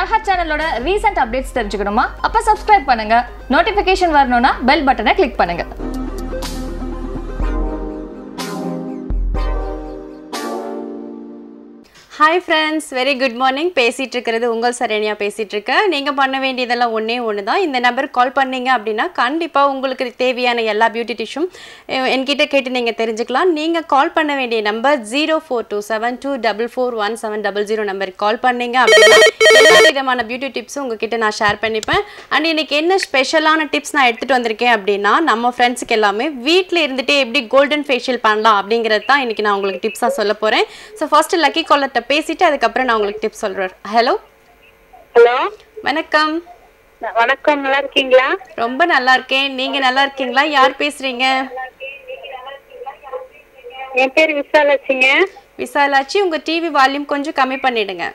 ஜவஹர் சேனலோட recent updates தெரிஞ்சுக்கணுமா அப்ப சப்ஸ்கிரைப் பண்ணுங்க நோட்டிபிகேஷன் வரணும்னா பெல் பட்டனை கிளிக் பண்ணுங்க hi friends very good morning பேசிகிட்டு இருக்கிறது உங்கள் சரண்யா பேசிகிட்டு இருக்கேன் நீங்கள் பண்ண வேண்டியதெல்லாம் ஒன்றே ஒன்று தான் இந்த நம்பருக்கு கால் பண்ணீங்க அப்படின்னா கண்டிப்பாக உங்களுக்கு தேவையான எல்லா பியூட்டி டிஷ்ஷும் என்கிட்ட கேட்டு நீங்கள் தெரிஞ்சுக்கலாம் நீங்கள் கால் பண்ண வேண்டிய number zero four two seven two double four one seven double zero நம்பருக்கு கால் பண்ணீங்க அப்படின்னா எல்லா விதமான பியூட்டி டிப்ஸும் உங்ககிட்ட நான் ஷேர் பண்ணிப்பேன் அண்ட் இன்னைக்கு என்ன ஸ்பெஷலான டிப்ஸ் நான் எடுத்துகிட்டு வந்திருக்கேன் அப்படின்னா நம்ம ஃப்ரெண்ட்ஸுக்கு எல்லாமே வீட்டில் இருந்துகிட்டே எப்படி கோல்டன் ஃபேஷியல் பண்ணலாம் அப்படிங்கிறது தான் இன்னைக்கு நான் உங்களுக்கு டிப்ஸாக சொல்ல போகிறேன் ஸோ ஃபர்ஸ்ட் லக்கி காலர்கிட்ட பேசிட்டு அதுக்கப்புறம் நான் உங்களுக்கு டிப்ஸ் சொல்கிறேன் ஹலோ ஹலோ வணக்கம் வணக்கம் நல்லா இருக்கீங்களா ரொம்ப நல்லா இருக்கேன் நீங்கள் நல்லா இருக்கீங்களா யார் பேசுகிறீங்க என் பேர் விசாலாச்சிங்க விசாலாச்சி உங்கள் டிவி வால்யூம் கொஞ்சம் கம்மி பண்ணிடுங்க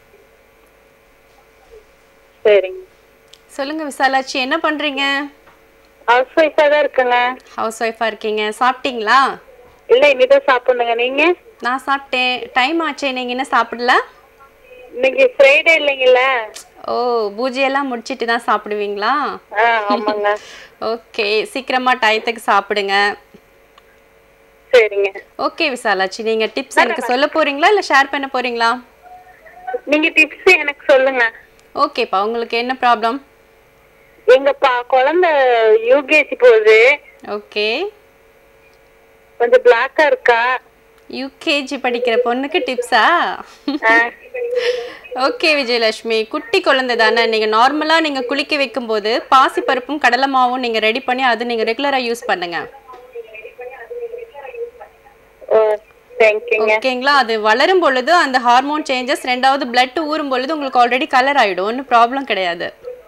சரிங்க சொல்லுங்கள் விசாலாச்சி என்ன பண்ணுறீங்க ஹவுஸ் ஒய்ஃபா தான் இருக்குங்க ஹவுஸ் ஒய்ஃபாக இருக்கீங்க சாப்பிட்டீங்களா இல்ல இனிதான் சாப்பிடணுங்க நீங்க நான் சாப்பிட்டேன் டைம் ஆச்சே நீங்கள் என்ன சாப்பிடல இன்னைக்கு ஃப்ரைடே இல்லைங்கல்ல ஓ பூஜையெல்லாம் முடிச்சிட்டு தான் சாப்பிடுவீங்களா ஆ ஆமாங்க ஓகே சீக்கிரமா டயத்துக்கு சாப்பிடுங்க சரிங்க ஓகே விசாலாச்சி நீங்க டிப்ஸ் எனக்கு சொல்ல போறீங்களா இல்ல ஷேர் பண்ண போறீங்களா நீங்க டிப்ஸ் எனக்கு சொல்லுங்க ஓகேப்பா உங்களுக்கு என்ன ப்ராப்ளம் எங்க பா குழந்தை யூகேஜி போகுது ஓகே கொஞ்சம் பிளாக்கா இருக்கா யூகேஜி படிக்கிற பொண்ணுக்கு டிப்ஸா ஆ, ஓகே விஜயலட்சுமி குட்டி குழந்தை தானே நீங்க நார்மலா நீங்க குளிக்க வைக்கும்போது பாசி பருப்பும் கடலை மாவும் நீங்க ரெடி பண்ணி அது நீங்க ரெகுலரா யூஸ் பண்ணுங்க ஓ தேங்க்யூங்க ஓகேங்களா அது வளரும் பொழுது அந்த ஹார்மோன் சேஞ்சஸ் ரெண்டாவது blood ஊறும் பொழுது உங்களுக்கு ஆல்ரெடி கலர் ஆயிடும் ஒன்றும் ப்ராப்ளம் கிடையாது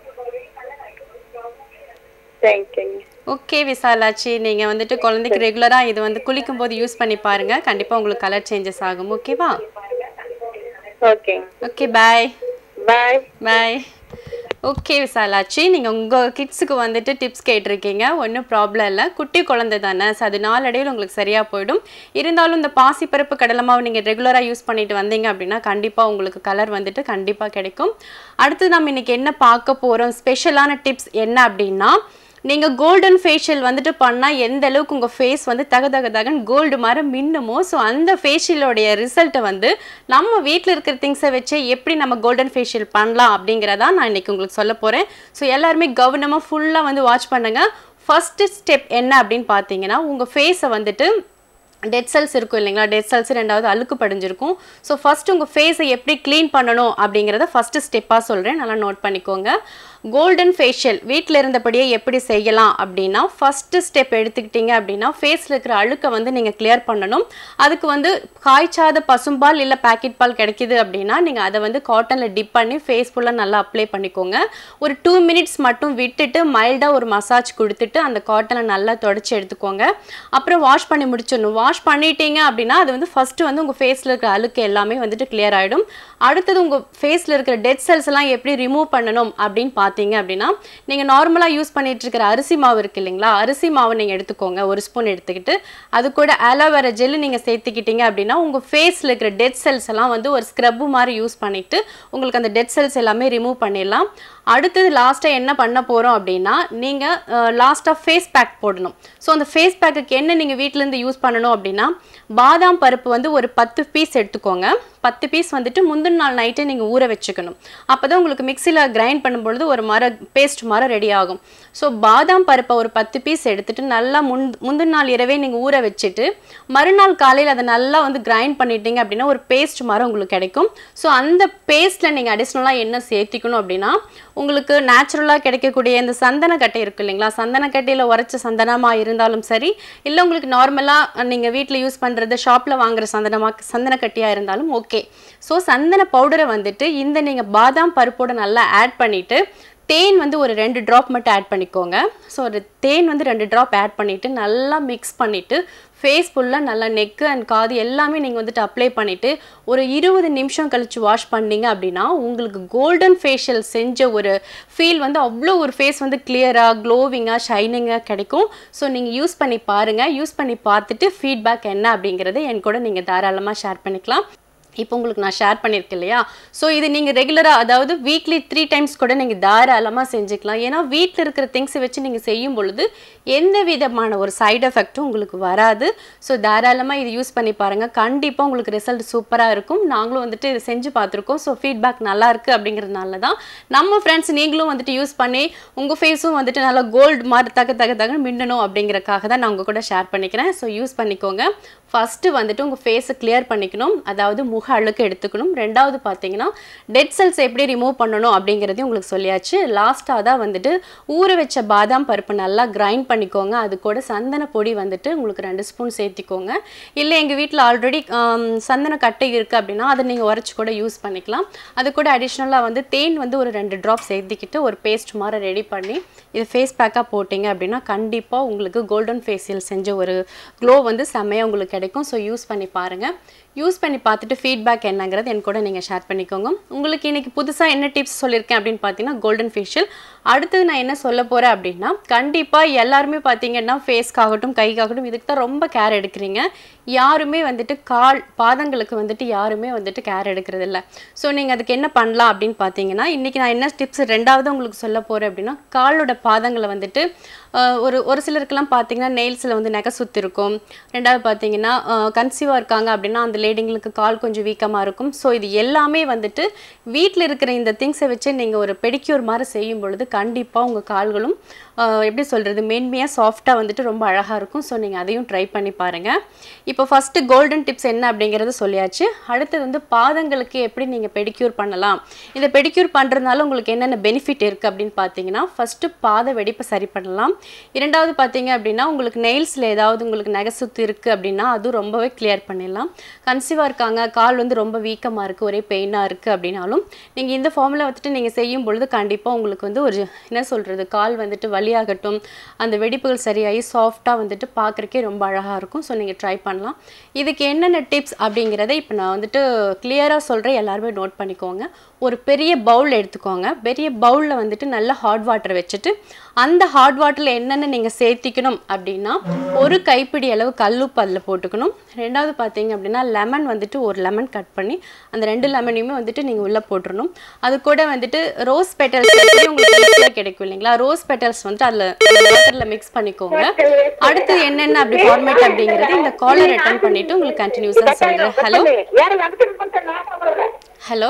தேங்க்யூங்க ஓகே விசாலாச்சி நீங்கள் வந்துட்டு குழந்தைக்கு ரெகுலராக இது வந்து குளிக்கும் போது யூஸ் பண்ணி பாருங்க கண்டிப்பாக உங்களுக்கு கலர் சேஞ்சஸ் ஆகும் ஓகேவா ஓகேங்க okay bye bye bye okay Visalakshi நீங்கள் உங்கள் கிட்ஸுக்கு வந்துட்டு டிப்ஸ் கேட்டிருக்கீங்க ஒன்றும் ப்ராப்ளம் இல்லை குட்டி குழந்தை தானே ஸோ அது நாளடைவில் உங்களுக்கு சரியாக போயிடும் இருந்தாலும் இந்த பாசிப்பருப்பு கடலமாவை நீங்கள் ரெகுலராக யூஸ் பண்ணிட்டு வந்தீங்க அப்படின்னா கண்டிப்பாக உங்களுக்கு கலர் வந்துட்டு கண்டிப்பாக கிடைக்கும் அடுத்து நம்ம இன்னைக்கு என்ன பார்க்க போகிறோம் ஸ்பெஷலான டிப்ஸ் என்ன அப்படின்னா நீங்கள் கோல்டன் ஃபேஷியல் வந்துட்டு பண்ணால் எந்த அளவுக்கு உங்கள் ஃபேஸ் வந்து தக தக தகன்னு கோல்டு மாதிரி மின்னுமோ ஸோ அந்த ஃபேஷியலோடைய ரிசல்ட்டை வந்து நம்ம வீட்டில் இருக்கிற திங்ஸை வச்சு எப்படி நம்ம கோல்டன் ஃபேஷியல் பண்ணலாம் அப்படிங்கிறதா நான் இன்னைக்கு உங்களுக்கு சொல்ல போகிறேன் ஸோ எல்லாருமே கவனமாக ஃபுல்லாக வந்து வாட்ச் பண்ணுங்கள் ஃபஸ்ட்டு ஸ்டெப் என்ன அப்படின்னு பார்த்தீங்கன்னா உங்கள் ஃபேஸை வந்துட்டு டெட் செல்ஸ் இருக்கும் இல்லைங்களா டெட் செல்ஸ் ரெண்டாவது அழுக்கு படிஞ்சிருக்கும் ஸோ ஃபஸ்ட்டு உங்கள் ஃபேஸை எப்படி க்ளீன் பண்ணணும் அப்படிங்கிறத ஃபஸ்ட்டு ஸ்டெப்பாக சொல்கிறேன் நல்லா நோட் பண்ணிக்கோங்க கோல்டன் ஃபேஷியல் வீட்டில் இருந்தபடியே எப்படி செய்யலாம் அப்படின்னா ஃபஸ்ட்டு ஸ்டெப் எடுத்துக்கிட்டீங்க அப்படின்னா ஃபேஸில் இருக்கிற அழுக்கை வந்து நீங்கள் கிளியர் பண்ணணும் அதுக்கு வந்து காய்ச்சாத பசும்பால் இல்லை பாக்கெட் பால் கிடைக்குது அப்படின்னா நீங்கள் அதை வந்து காட்டனில் டிப் பண்ணி ஃபேஸ் ஃபுல்லாக நல்லா அப்ளை பண்ணிக்கோங்க ஒரு டூ மினிட்ஸ் மட்டும் விட்டுட்டு மைல்டாக ஒரு மசாஜ் கொடுத்துட்டு அந்த காட்டனை நல்லா தொடச்சி எடுத்துக்கோங்க அப்புறம் வாஷ் பண்ணி முடிச்சிடணும் வாஷ் பண்ணிட்டீங்க அப்படின்னா அது வந்து ஃபஸ்ட்டு வந்து உங்கள் ஃபேஸில் இருக்கிற அழுக்கு எல்லாமே வந்துட்டு கிளியர் ஆகிடும் அடுத்தது உங்கள் ஃபேஸில் இருக்கிற டெட் செல்ஸ் எல்லாம் எப்படி ரிமூவ் பண்ணணும் அப்படின்னு பார்த்தீங்க அப்படின்னா நீங்கள் நார்மலாக யூஸ் பண்ணிட்டு இருக்கிற அரிசி மாவு இருக்கு இல்லைங்களா அரிசி மாவு நீங்கள் எடுத்துக்கோங்க ஒரு ஸ்பூன் எடுத்துக்கிட்டு அது கூட ஆலோவேரா ஜெல் நீங்கள் சேர்த்துக்கிட்டீங்க அப்படின்னா உங்கள் ஃபேஸில் இருக்கிற டெட் செல்ஸ் எல்லாம் வந்து ஒரு ஸ்க்ரப்பு மாதிரி யூஸ் பண்ணிட்டு உங்களுக்கு அந்த டெட் செல்ஸ் எல்லாமே ரிமூவ் பண்ணிடலாம் அடுத்தது லாஸ்ட்டாக என்ன பண்ண போகிறோம் அப்படின்னா நீங்கள் லாஸ்ட்டாக ஃபேஸ் பேக் போடணும் ஸோ அந்த ஃபேஸ் பேக்குக்கு என்ன நீங்கள் வீட்டிலேருந்து யூஸ் பண்ணணும் அப்படின்னா பாதாம் பருப்பு வந்து ஒரு பத்து பீஸ் எடுத்துக்கோங்க பத்து பீஸ் வந்துட்டு முந்தின நாள் நைட்டே நீங்கள் ஊற வச்சுக்கணும் அப்போ தான் உங்களுக்கு மிக்சியில் கிரைண்ட் பண்ணும்பொழுது ஒரு மர பேஸ்ட் மரம் ரெடி ஆகும் ஸோ பாதாம் பருப்பை ஒரு பத்து பீஸ் எடுத்துட்டு நல்லா முன் முந்தின நாள் இரவே நீங்கள் ஊற வச்சுட்டு மறுநாள் காலையில் அதை நல்லா வந்து கிரைண்ட் பண்ணிட்டீங்க அப்படின்னா ஒரு பேஸ்ட் மரம் உங்களுக்கு கிடைக்கும் ஸோ அந்த பேஸ்ட்டில் நீங்கள் அடிஷ்னலாக என்ன சேர்த்திக்கணும் அப்படின்னா உங்களுக்கு நேச்சுரலாக கிடைக்கக்கூடிய இந்த சந்தனக்கட்டை இருக்கு இல்லைங்களா சந்தனக்கட்டையில் உரைச்ச சந்தனமாக இருந்தாலும் சரி இல்லை உங்களுக்கு நார்மலாக நீங்கள் வீட்டில் யூஸ் பண்ணுறது ஷாப்பில் வாங்குற சந்தனமாக சந்தனக்கட்டியாக இருந்தாலும் ஓகே ஸோ சந்தன பவுடரை வந்துட்டு இந்த நீங்கள் பாதாம் பருப்போட நல்லா ஆட் பண்ணிவிட்டு தேன் வந்து ஒரு ரெண்டு ட்ராப் மட்டும் ஆட் பண்ணிக்கோங்க ஸோ ஒரு தேன் வந்து ரெண்டு ட்ராப் ஆட் பண்ணிவிட்டு நல்லா மிக்ஸ் பண்ணிவிட்டு ஃபேஸ் ஃபுல்லாக நல்லா நெக்கு அண்ட் காது எல்லாமே நீங்கள் வந்துட்டு அப்ளை பண்ணிவிட்டு ஒரு இருபது நிமிஷம் கழித்து வாஷ் பண்ணீங்க அப்படின்னா உங்களுக்கு கோல்டன் ஃபேஷியல் செஞ்ச ஒரு ஃபீல் வந்து அவ்வளோ ஒரு ஃபேஸ் வந்து கிளியராக க்ளோவிங்காக ஷைனிங்காக கிடைக்கும் ஸோ நீங்கள் யூஸ் பண்ணி பாருங்கள் யூஸ் பண்ணி பார்த்துட்டு ஃபீட்பேக் என்ன அப்படிங்கிறத என் கூட நீங்கள் தாராளமாக ஷேர் பண்ணிக்கலாம் இப்போ உங்களுக்கு நான் ஷேர் பண்ணியிருக்கேன் இல்லையா ஸோ இது நீங்கள் ரெகுலராக அதாவது வீக்லி த்ரீ டைம்ஸ் கூட நீங்கள் தாராளமாக செஞ்சுக்கலாம் ஏன்னா வீட்டில் இருக்கிற திங்ஸை வச்சு நீங்கள் செய்யும் பொழுது எந்த விதமான ஒரு சைடு எஃபெக்ட்டும் உங்களுக்கு வராது ஸோ தாராளமாக இது யூஸ் பண்ணி பாருங்கள் கண்டிப்பாக உங்களுக்கு ரிசல்ட் சூப்பராக இருக்கும் நாங்களும் வந்துட்டு இது செஞ்சு பார்த்துருக்கோம் ஸோ ஃபீட்பேக் நல்லா இருக்குது அப்படிங்கிறதுனால தான் நம்ம ஃப்ரெண்ட்ஸ் நீங்களும் வந்துட்டு யூஸ் பண்ணி உங்கள் ஃபேஸும் வந்துட்டு நல்லா கோல்டு மாதிரி தக தக தகன்னு மின்னணும் அப்படிங்கிறக்காக தான் நான் உங்கள் கூட ஷேர் பண்ணிக்கிறேன் ஸோ யூஸ் பண்ணிக்கோங்க ஃபஸ்ட்டு வந்துட்டு உங்கள் ஃபேஸை கிளியர் பண்ணிக்கணும் அதாவது முக அழுக்கு எடுத்துக்கணும் ரெண்டாவது பார்த்தீங்கன்னா டெட் செல்ஸ் எப்படி ரிமூவ் பண்ணணும் அப்படிங்கிறதையும் உங்களுக்கு சொல்லியாச்சு லாஸ்ட்டாக தான் வந்துட்டு ஊற வச்ச பாதாம் பருப்பு நல்லா கிரைண்ட் பண்ணிக்கோங்க அது கூட சந்தன பொடி வந்துட்டு உங்களுக்கு ரெண்டு ஸ்பூன் சேர்த்திக்கோங்க இல்லை எங்கள் வீட்டில் ஆல்ரெடி சந்தன கட்டை இருக்குது அப்படின்னா அதை நீங்கள் உரைச்சி கூட யூஸ் பண்ணிக்கலாம் அது கூட அடிஷ்னலாக வந்து தேன் வந்து ஒரு ரெண்டு ட்ராப் சேர்த்திக்கிட்டு ஒரு பேஸ்ட் மாதிரி ரெடி பண்ணி இது ஃபேஸ் பேக்காக போட்டிங்க அப்படின்னா கண்டிப்பாக உங்களுக்கு கோல்டன் ஃபேஷியல் செஞ்ச ஒரு க்ளோ வந்து செம்மையாக உங்களுக்கு கிடைக்கும் ஸோ யூஸ் பண்ணி பாருங்கள் யூஸ் பண்ணி பார்த்துட்டு ஃபீட்பேக் என்னங்கிறது என் கூட நீங்கள் ஷேர் பண்ணிக்கோங்க உங்களுக்கு இன்னைக்கு புதுசாக என்ன டிப்ஸ் சொல்லியிருக்கேன் அப்படின்னு பார்த்தீங்கன்னா கோல்டன் ஃபேஷியல் அடுத்தது நான் என்ன சொல்ல போகிறேன் அப்படின்னா கண்டிப்பாக எல்லாருமே பார்த்தீங்கன்னா ஃபேஸ்க்காகட்டும் கைக்காகட்டும் இதுக்கு தான் ரொம்ப கேர் எடுக்கிறீங்க யாருமே வந்துட்டு கால் பாதங்களுக்கு வந்துட்டு யாருமே வந்துட்டு கேர் எடுக்கிறது இல்லை ஸோ நீங்கள் அதுக்கு என்ன பண்ணலாம் அப்படின்னு பார்த்தீங்கன்னா இன்றைக்கி நான் என்ன டிப்ஸ் ரெண்டாவது உங்களுக்கு சொல்ல போகிறேன் அப்படின்னா காலோட பாதங்களை வந்துட்டு ஆஹ், ஒரு ஒரு சிலருக்கெல்லாம் பார்த்தீங்கன்னா நெயில்ஸில் வந்து நகை சுத்து இருக்கும் ரெண்டாவது பார்த்தீங்கன்னா கன்சீவாக இருக்காங்க அப்படின்னா அந்த லேடிங்களுக்கு கால் கொஞ்சம் வீக்கமாக இருக்கும் ஸோ இது எல்லாமே வந்துட்டு வீட்டில் இருக்கிற இந்த திங்ஸை வச்சு நீங்கள் ஒரு பெடிக்யூர் மாதிரி செய்யும் பொழுது கண்டிப்பாக உங்கள் கால்களும் ஆஹ், எப்படி சொல்கிறது மென்மையாக சாஃப்டாக வந்துட்டு ரொம்ப அழகாக இருக்கும் ஸோ நீங்கள் அதையும் ட்ரை பண்ணி பாருங்கள் இப்போ ஃபஸ்ட்டு கோல்டன் டிப்ஸ் என்ன அப்படிங்கிறத சொல்லியாச்சு அடுத்தது வந்து பாதங்களுக்கு எப்படி நீங்கள் பெடிக்யூர் பண்ணலாம் இந்த பெடிக்யூர் பண்ணுறதுனால உங்களுக்கு என்னென்ன பெனிஃபிட் இருக்குது அப்படின்னு பார்த்தீங்கன்னா ஃபஸ்ட்டு பாத வெடிப்பை சரி பண்ணலாம் இரண்டாவது பார்த்தீங்க அப்படின்னா உங்களுக்கு நெயில்ஸில் ஏதாவது உங்களுக்கு நகை சுத்து இருக்குது அப்படின்னா அதுவும் ரொம்பவே கிளியர் பண்ணிடலாம் கன்சீவாக இருக்காங்க கால் வந்து ரொம்ப வீக்கமாக இருக்குது ஒரே பெயினாக இருக்குது அப்படின்னாலும் நீங்கள் இந்த ஃபார்மில் வந்துட்டு நீங்கள் செய்யும் பொழுது கண்டிப்பாக உங்களுக்கு வந்து ஒரு என்ன சொல்கிறது கால் வந்துட்டு வலியாகட்டும் அந்த வெடிப்புகள் சரியாகி சாஃப்டாக வந்துட்டு பார்க்குறக்கே ரொம்ப அழகாக இருக்கும் ஸோ நீங்கள் ட்ரை பண்ணலாம் இதுக்கு என்னென்ன டிப்ஸ் அப்படிங்கிறத இப்போ நான் வந்துட்டு கிளியராக சொல்கிறேன் எல்லாருமே நோட் பண்ணிக்கோங்க ஒரு பெரிய பவுல் எடுத்துக்கோங்க பெரிய பவுலில் வந்துட்டு நல்ல ஹாட் வாட்டர் வச்சுட்டு அந்த ஹாட் வாட்டரில் என்னென்ன நீங்கள் சேர்த்திக்கணும் அப்படின்னா ஒரு கைப்பிடி அளவு கல்லுப்பு அதில் போட்டுக்கணும் ரெண்டாவது பார்த்தீங்க அப்படின்னா லெமன் வந்துட்டு ஒரு லெமன் கட் பண்ணி அந்த ரெண்டு லெமனையுமே வந்துட்டு நீங்கள் உள்ளே போட்டுறணும் அது கூட வந்துட்டு ரோஸ் பெட்டல்ஸ் உங்களுக்கு easy-ஆ கிடைக்கும் இல்லைங்களா ரோஸ் பெட்டல்ஸ் வந்துட்டு அதில் வாட்டரில் மிக்ஸ் பண்ணிக்கோங்க அடுத்து என்னென்ன அப்படி ஃபார்மேட் அப்படிங்கிறது இந்த காலர் அட்டன் பண்ணிவிட்டு உங்களுக்கு கண்டினியூஸாக சொல்கிறேன் ஹலோ யாரும் வந்துட்டு பண்ண நான் சொல்றேன். Hello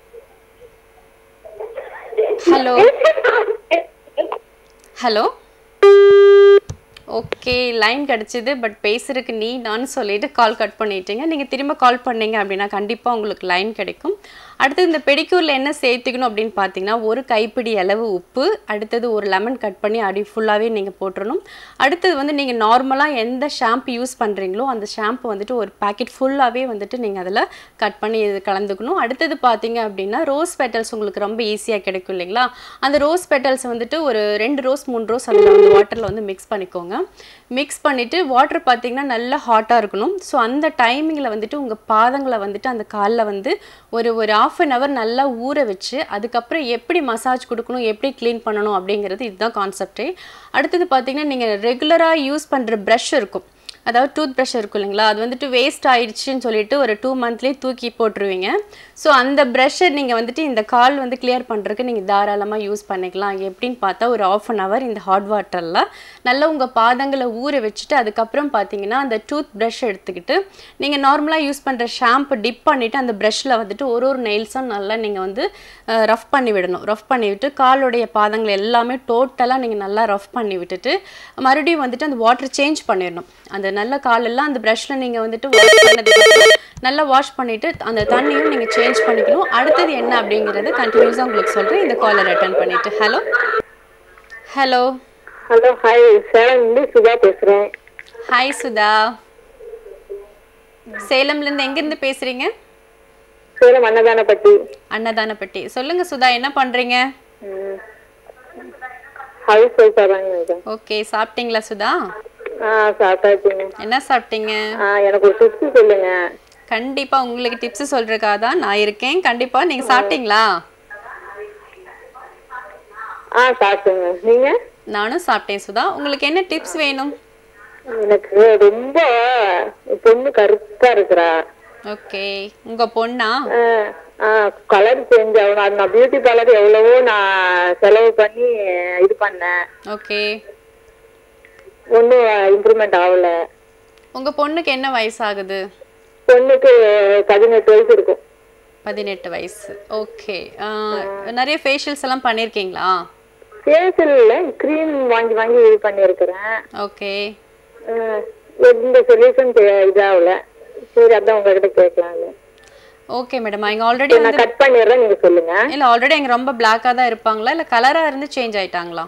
hello hello okay line கிடச்சிது பட் பேசுறதுக்கு நீ நான் சொல்லிட்டு கால் கட் பண்ணிட்டீங்க நீங்கள் திரும்ப கால் பண்ணீங்க அப்படின்னா கண்டிப்பாக உங்களுக்கு லைன் கிடைக்கும் அடுத்து இந்த பெடிக்யூரில் என்ன சேர்த்துக்கணும் அப்படின்னு பார்த்தீங்கன்னா ஒரு கைப்பிடி அளவு உப்பு அடுத்தது ஒரு லெமன் கட் பண்ணி அடி ஃபுல்லாகவே நீங்கள் போட்டுறணும் அடுத்தது வந்து நீங்கள் நார்மலாக எந்த ஷாம்பு யூஸ் பண்ணுறீங்களோ அந்த ஷாம்பு வந்துட்டு ஒரு பாக்கெட் ஃபுல்லாகவே வந்துட்டு நீங்கள் அதில் கட் பண்ணி இது கலந்துக்கணும் அடுத்தது பார்த்தீங்க அப்படின்னா ரோஸ் பெட்டல்ஸ் உங்களுக்கு ரொம்ப ஈஸியாக கிடைக்கும் இல்லைங்களா அந்த ரோஸ் பெட்டல்ஸ் வந்துட்டு ஒரு ரெண்டு ரோஸ் மூணு ரோஸ் அதில் வந்து வாட்டரில் வந்து மிக்ஸ் பண்ணிக்கோங்க மிக்ஸ் பண்ணிவிட்டு வாட்டர் பார்த்தீங்கன்னா நல்லா ஹாட்டாக இருக்கணும் ஸோ அந்த டைமிங்கில் வந்துட்டு உங்கள் பாதங்களை வந்துட்டு அந்த காலில் வந்து ஒரு ஒரு ஆஃப் அன் ஹவர் நல்லா ஊற வச்சு அதுக்கப்புறம் எப்படி மசாஜ் கொடுக்கணும் எப்படி க்ளீன் பண்ணணும் அப்படிங்கிறது இதுதான் கான்செப்டே அடுத்தது பார்த்தீங்கன்னா நீங்கள் ரெகுலராக யூஸ் பண்ணுற ப்ரஷ் இருக்கும் அதாவது டூத் ப்ரஷ் இருக்கும் இல்லைங்களா அது வந்துட்டு வேஸ்ட் ஆயிடுச்சுன்னு சொல்லிட்டு ஒரு டூ மந்த்லேயே தூக்கி போட்டுருவீங்க ஸோ அந்த ப்ரஷ்ஷை நீங்கள் வந்துட்டு இந்த கால் வந்து கிளியர் பண்ணுறதுக்கு நீங்கள் தாராளமாக யூஸ் பண்ணிக்கலாம் எப்படின்னு பார்த்தா ஒரு ஆஃப் அன் ஹவர் இந்த ஹாட் வாட்டரில் நல்லா உங்கள் பாதங்களை ஊற வச்சுட்டு அதுக்கப்புறம் பார்த்தீங்கன்னா அந்த டூத் ப்ரஷ் எடுத்துக்கிட்டு நீங்கள் நார்மலாக யூஸ் பண்ணுற ஷாம்பு டிப் பண்ணிவிட்டு அந்த ப்ரஷ்ஷில் வந்துட்டு ஒரு ஒரு நெயில்ஸும் நல்லா நீங்கள் வந்து ரஃப் பண்ணி விடணும் ரஃப் பண்ணி விட்டு காலுடைய பாதங்கள் எல்லாமே டோட்டலாக நீங்கள் நல்லா ரஃப் பண்ணி விட்டுட்டு மறுபடியும் வந்துட்டு அந்த வாட்டர் சேஞ்ச் பண்ணிடணும் அந்த நல்ல காலெல்லாம் அந்த ப்ரஷ்ல நீங்கள் வந்துட்டு வாஷ் பண்ணதுக்கு நல்லா வாஷ் பண்ணிட்டு அந்த தண்ணியும் நீங்கள் சேஞ்ச் பண்ணிக்கணும் அடுத்தது என்ன அப்படிங்கிறது கண்டினியூஸாக உங்களுக்கு சொல்கிறேன் இந்த காலர் அட்டன் பண்ணிட்டு ஹலோ ஹலோ ஹலோ ஹாய் சேலம்லேருந்து சுதா பேசுறேன் ஹாய் சுதா சேலம்லேருந்து எங்கேருந்து பேசுகிறீங்க சேலம் அன்னதானப்பட்டி அன்னதானப்பட்டி சொல்லுங்க சுதா என்ன பண்ணுறீங்க ஹவுஸ் ஒய்ஃபாக தாங்க இருக்கேன் ஓகே சாப்பிட்டீங்களா சுதா ஆ சாப்பிட்டாச்சுங்க என்ன சாப்பிட்டீங்க ஆ எனக்கு ஒரு டிப்ஸ் சொல்லுங்க கண்டிப்பா உங்களுக்கு டிப்ஸ் சொல்றதுக்காக தான் நான் இருக்கேன் கண்டிப்பா நீங்க சாப்பிட்டீங்களா ஆ சாப்பிட்டுங்க நீங்க நானும் சாப்பிட்டேன் சுதா உங்களுக்கு என்ன டிப்ஸ் வேணும் எனக்கு ரொம்ப பொண்ணு கருப்பா இருக்கிறா ஓகே உங்க பொண்ணா கலர் சேஞ்ச் ஆகணும் அது நான் பியூட்டி பார்லர் எவ்வளவோ நான் செலவு பண்ணி இது பண்ணேன் ஓகே ஒன்றும் இம்ப்ரூவ்மெண்ட் ஆகல உங்க பொண்ணுக்கு என்ன வயசாகுது பொண்ணுக்கு பதினெட்டு வயசு இருக்கும் பதினெட்டு வயசு ஓகே நிறைய ஃபேஷியல்ஸ் எல்லாம் பண்ணியிருக்கீங்களா ஃபேஷியலில் க்ரீம் வாங்கி வாங்கி இது பண்ணியிருக்கிறேன் ஓகே அஹ், எந்த சொல்யூஷன் இதாகல சரி அதான் உங்ககிட்ட கேட்கலாங்க ஓகே மேடம் இங்க ஆல்ரெடி நான் கட் பண்ணிடுறேன் நீங்க சொல்லுங்க இல்ல ஆல்ரெடி இங்க ரொம்ப பிளாக்கா தான் இருப்பாங்களா இல்ல கலரா இருந்து சேஞ்ச் ஆயிட்டாங்களா